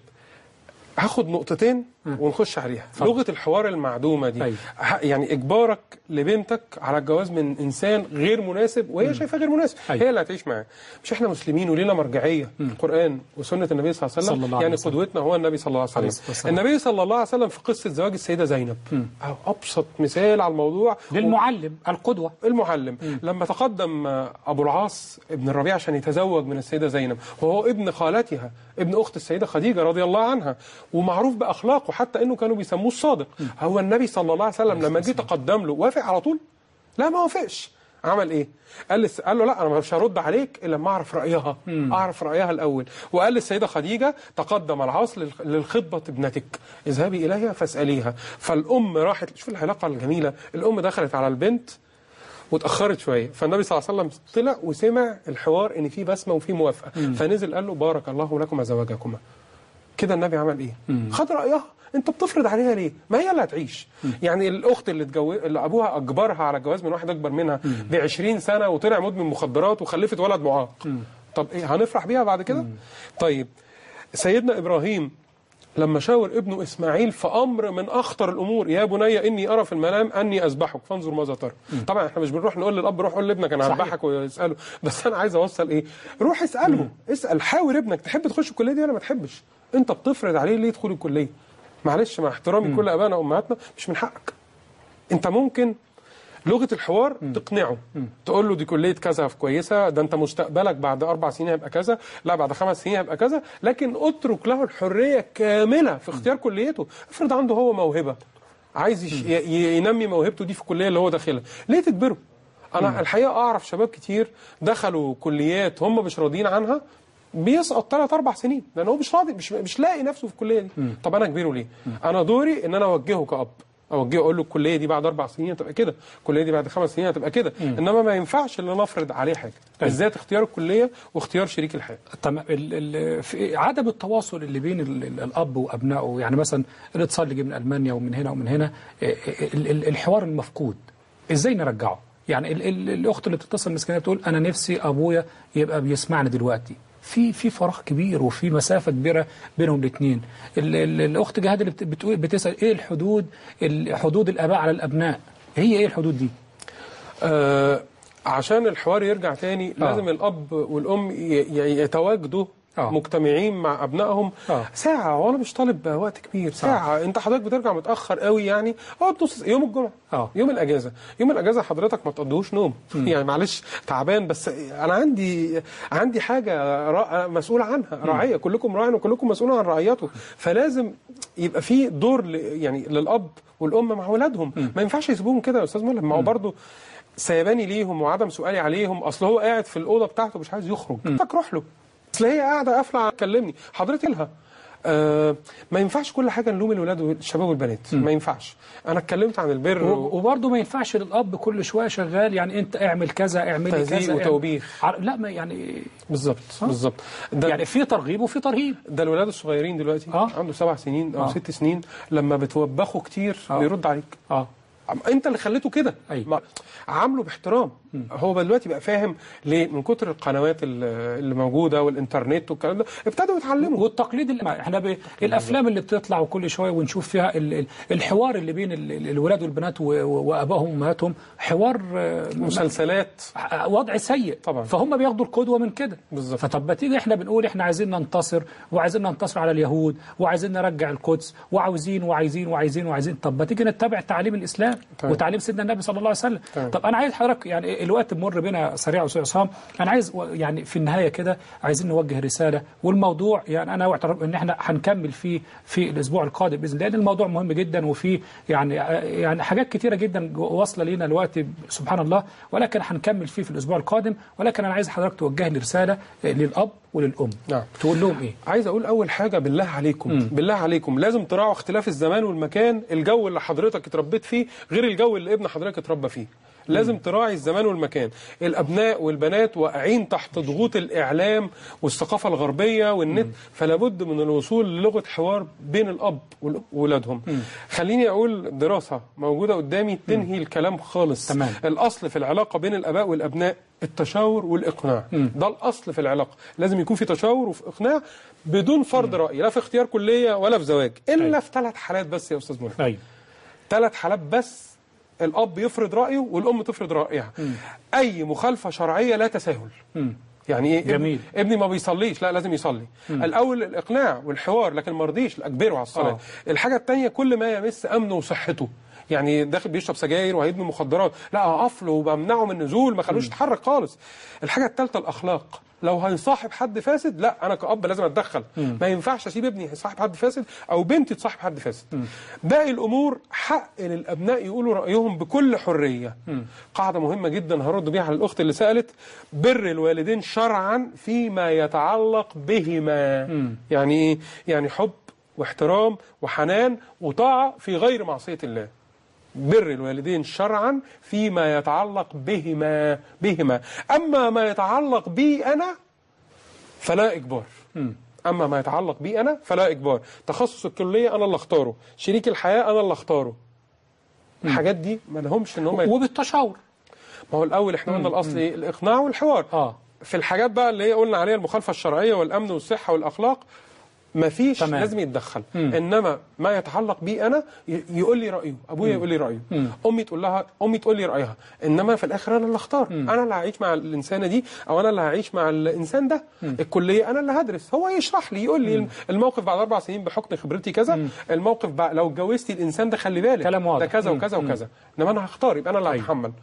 هاخد نقطتين ونخش عليها لغه الحوار المعدومه دي أيوة. ه- يعني اجبارك لبنتك على الجواز من انسان غير مناسب وهي شايفاه غير مناسب أيوة. هي اللي هتعيش معاه مش احنا مسلمين ولينا مرجعيه القران وسنه النبي صلى الله عليه صلى وسلم الله عليه يعني وسلم. قدوتنا هو النبي صلى الله عليه عليه وسلم الصلاة والسلام. النبي صلى الله عليه وسلم في قصه زواج السيده زينب أو ابسط مثال على الموضوع للمعلم القدوه المعلم لما تقدم ابو العاص ابن الربيع عشان يتزوج من السيده زينب وهو ابن خالتها ابن اخت السيده خديجه رضي الله عنها ومعروف باخلاقه حتى انه كانوا بيسموه الصادق هو النبي صلى الله عليه وسلم لما جه تقدم له وافق على طول لا ما وافقش عمل ايه قال لس... قال له لا انا مش هرد عليك الا لما اعرف رايها اعرف رايها الاول وقال للسيده خديجه تقدم العاص لل... للخطبه ابنتك اذهبي اليها فاساليها فالام راحت شوف العلاقه الجميله الام دخلت على البنت واتاخرت شويه فالنبي صلى الله عليه وسلم طلع وسمع الحوار ان في بسمه وفي موافقه فنزل قال له بارك الله لكما زواجكما كده النبي عمل ايه خد رايها انت بتفرض عليها ليه ما هي اللي هتعيش يعني الاخت اللي اتجوز اللي ابوها اجبرها على الجواز من واحد اكبر منها ب 20 سنه وطلع مدمن مخدرات وخلفت ولد معاق طب ايه هنفرح بيها بعد كده طيب سيدنا ابراهيم لما شاور ابنه اسماعيل في امر من اخطر الامور يا بني اني ارى في المنام اني اذبحك فانظر ماذا ترى طبعا احنا مش بنروح نقول للاب روح قول لابنك انا صحيح. هذبحك ويساله بس انا عايز اوصل ايه روح اساله اسال حاور ابنك تحب تخش الكليه دي ولا ما تحبش انت بتفرض عليه ليه يدخل الكليه معلش مع احترامي كل ابائنا وامهاتنا مش من حقك انت ممكن لغه الحوار تقنعه تقول له دي كليه كذا في كويسه ده انت مستقبلك بعد اربع سنين هيبقى كذا لا بعد خمس سنين هيبقى كذا لكن اترك له الحريه كامله في اختيار كليته افرض عنده هو موهبه عايز يش- ي- ي- ينمي موهبته دي في الكليه اللي هو داخلها ليه تجبره انا الحقيقه اعرف شباب كتير دخلوا كليات هم مش راضيين عنها بيسقط ثلاث اربع سنين لان هو مش راضي مش مش لاقي نفسه في الكليه دي طب انا اجبره ليه انا دوري ان انا اوجهه كاب اوجهه اقول له الكليه دي بعد اربع سنين هتبقى كده الكليه دي بعد خمس سنين هتبقى كده انما ما ينفعش ان انا افرض عليه حاجه بالذات اختيار الكليه واختيار شريك الحياه تمام ال- ال- في عدم التواصل اللي بين ال- ال- الاب وابنائه يعني مثلا الاتصال اللي جه من المانيا ومن هنا ومن هنا ال- ال- الحوار المفقود ازاي نرجعه يعني ال ال الاخت اللي بتتصل مسكينه بتقول انا نفسي ابويا يبقى بيسمعني دلوقتي في في فراغ كبير وفي مسافه كبيره بينهم الاثنين الاخت جهاد اللي بت- بتقول بتسال ايه الحدود ال- حدود الاباء على الابناء هي ايه الحدود دي آه عشان الحوار يرجع تاني آه. لازم الاب والام ي- ي- يتواجدوا آه. مجتمعين مع ابنائهم آه. ساعه وانا مش طالب وقت كبير ساعه انت حضرتك بترجع متاخر قوي يعني اقعد نص يوم الجمعه آه. يوم الاجازه يوم الاجازه حضرتك ما تقضيهوش نوم يعني معلش تعبان بس انا عندي عندي حاجه را- مسؤول عنها راعيه كلكم راع وكلكم مسؤول عن رعيته فلازم يبقى في دور ل- يعني للاب والام مع اولادهم ما ينفعش يسيبوهم كده يا استاذ ملهم ما هو برضه سيباني ليهم وعدم سؤالي عليهم اصل هو قاعد في الاوضه بتاعته مش عايز يخرج فك روح له اصل هي قاعده قافله تكلمني حضرتك لها آه ما ينفعش كل حاجه نلوم الولاد والشباب والبنات ما ينفعش انا اتكلمت عن البر و... و- وبرضه ما ينفعش للاب كل شويه شغال يعني انت اعمل كذا اعملي تهزيق كذا اعمل- وتوبيخ. ع- لا ما يعني بالظبط بالظبط ده يعني في ترغيب وفي ترهيب ده الولاد الصغيرين دلوقتي آه. عنده سبع سنين او آه. آه. ست سنين لما بتوبخه كتير آه. بيرد عليك اه انت اللي خليته كده أيوة. عامله باحترام هو دلوقتي بقى فاهم ليه من كتر القنوات اللي اللي موجوده والانترنت والكلام ده ابتدوا يتعلموا والتقليد اللي احنا ب... الافلام اللي بتطلع وكل شويه ونشوف فيها ال... ال- الحوار اللي بين ال... ال- الولاد والبنات و... و- وابائهم وامهاتهم حوار آه، مسلسلات وضع سيء طبعا فهم بياخدوا القدوه من كده بالظبط فطب ما تيجي احنا بنقول احنا عايزين ننتصر وعايزين ننتصر على اليهود وعايزين نرجع القدس وعاوزين وعايزين وعايزين وعايزين طب ما تيجي نتبع تعاليم الاسلام طيب. وتعليم سيدنا النبي صلى الله عليه وسلم طيب. طب انا عايز حضرتك يعني الوقت بمر بينا سريع استاذ عصام انا عايز و- يعني في النهايه كده عايزين نوجه رساله والموضوع يعني انا واعترف ان احنا هنكمل فيه في الاسبوع القادم باذن الله لان الموضوع مهم جدا وفي يعني يعني حاجات كتيره جدا واصله لينا الوقت سبحان الله ولكن هنكمل فيه في الاسبوع القادم ولكن انا عايز حضرتك توجه لي رساله للاب وللام نعم تقول لهم ايه عايز اقول اول حاجه بالله عليكم مم. بالله عليكم لازم تراعوا اختلاف الزمان والمكان الجو اللي حضرتك اتربيت فيه غير الجو اللي ابن حضرتك اتربى فيه لازم تراعي الزمان والمكان الابناء والبنات واقعين تحت ضغوط الاعلام والثقافه الغربيه والنت فلا بد من الوصول للغه حوار بين الاب واولادهم خليني اقول دراسه موجوده قدامي تنهي الكلام خالص تمام. الاصل في العلاقه بين الاباء والابناء التشاور والاقناع ده الاصل في العلاقه لازم يكون في تشاور وفي اقناع بدون فرض راي لا في اختيار كليه ولا في زواج الا في ثلاث حالات بس يا استاذ ملهم ايوه ثلاث حالات بس الاب يفرض رايه والام تفرض رايها اي مخالفه شرعيه لا تساهل يعني ايه جميل. ابني, ابني ما بيصليش لا لازم يصلي مم. الاول الاقناع والحوار لكن ما رضيش لا اجبره على الصلاه آه. الحاجه الثانيه كل ما يمس امنه وصحته يعني داخل بيشرب سجاير وهيدمن مخدرات لا اقف له وبمنعه من النزول ما خلوش يتحرك خالص الحاجه الثالثه الاخلاق لو هيصاحب حد فاسد لا انا كاب لازم اتدخل مم. ما ينفعش اسيب ابني يصاحب حد فاسد او بنتي تصاحب حد فاسد باقي الامور حق للابناء يقولوا رايهم بكل حريه قاعده مهمه جدا هرد بيها على الاخت اللي سالت بر الوالدين شرعا فيما يتعلق بهما يعني ايه يعني حب واحترام وحنان وطاعه في غير معصيه الله بر الوالدين شرعا فيما يتعلق بهما بهما اما ما يتعلق بي انا فلا اجبار اما ما يتعلق بي انا فلا اجبار تخصص الكليه انا اللي اختاره شريك الحياه انا اللي اختاره الحاجات دي ما لهمش ان هم وبالتشاور ما هو الاول احنا قلنا الاصل ايه الاقناع والحوار اه في الحاجات بقى اللي هي قلنا عليها المخالفه الشرعيه والامن والصحه والاخلاق ما فيش تمام. لازم يتدخل مم. انما ما يتعلق بي انا ي- يقول لي رايه ابويا مم. يقول لي رايه مم. امي تقول لها امي تقول لي رايها انما في الاخر انا اللي اختار انا اللي هعيش مع الانسانه دي او انا اللي هعيش مع الانسان ده الكليه انا اللي هدرس هو يشرح لي يقول لي الموقف بعد اربع سنين بحكم خبرتي كذا الموقف بعد لو اتجوزتي الانسان ده خلي بالك كلام واضح. ده كذا مم. وكذا مم. وكذا انما انا هختار يبقى انا اللي هتحمل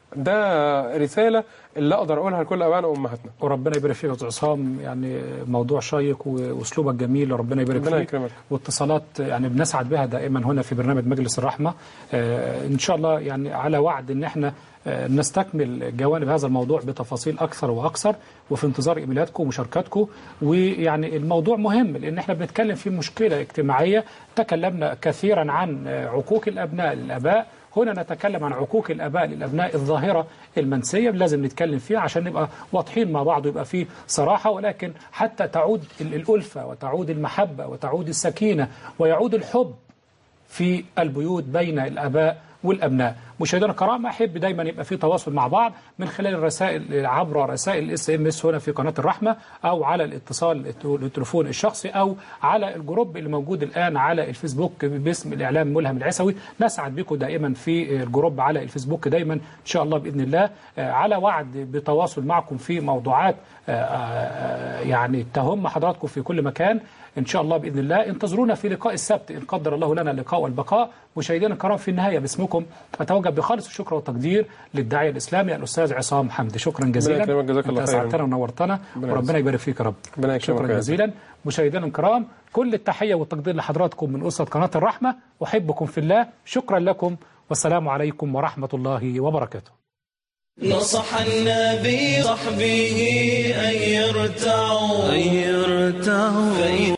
ده رساله اللي اقدر اقولها لكل ابائنا وامهاتنا وربنا يبارك فيك يا استاذ عصام يعني موضوع شيق واسلوبك جميل ربنا يبارك ربنا فيك يكرمك. واتصالات يعني بنسعد بها دائما هنا في برنامج مجلس الرحمه آه ان شاء الله يعني على وعد ان احنا آه نستكمل جوانب هذا الموضوع بتفاصيل اكثر واكثر وفي انتظار ايميلاتكم ومشاركاتكم ويعني الموضوع مهم لان احنا بنتكلم في مشكله اجتماعيه تكلمنا كثيرا عن آه، عقوق الابناء للاباء هنا نتكلم عن عقوق الاباء للابناء الظاهره المنسيه لازم نتكلم فيها عشان نبقى واضحين مع بعض ويبقى في صراحه ولكن حتى تعود ال- الالفه وتعود المحبه وتعود السكينه ويعود الحب في البيوت بين الاباء والابناء مشاهدينا الكرام احب دايما يبقى في تواصل مع بعض من خلال الرسائل عبر رسائل الاس ام اس هنا في قناه الرحمه او على الاتصال الت- التليفون الشخصي او على الجروب اللي موجود الان على الفيسبوك باسم الاعلام ملهم العسوي نسعد بكم دائما في الجروب على الفيسبوك دايما ان شاء الله باذن الله آه، على وعد بتواصل معكم في موضوعات آه، آه، يعني تهم حضراتكم في كل مكان ان شاء الله باذن الله انتظرونا في لقاء السبت ان قدر الله لنا اللقاء والبقاء مشاهدينا الكرام في النهايه باسمكم اتوجه بخالص الشكر والتقدير للداعيه الاسلامي الاستاذ عصام حمدي شكرا جزيلا يكرمك، جزاك الله انت خيراً. اسعدتنا ونورتنا ربنا وربنا يجزاك. يبارك فيك يا رب ربنا يكرمك شكرا يا جزيلا مشاهدينا الكرام كل التحيه والتقدير لحضراتكم من اسره قناه الرحمه احبكم في الله شكرا لكم والسلام عليكم ورحمه الله وبركاته نصح النبي صحبه أن يرتعوا أن يرتعوا فإن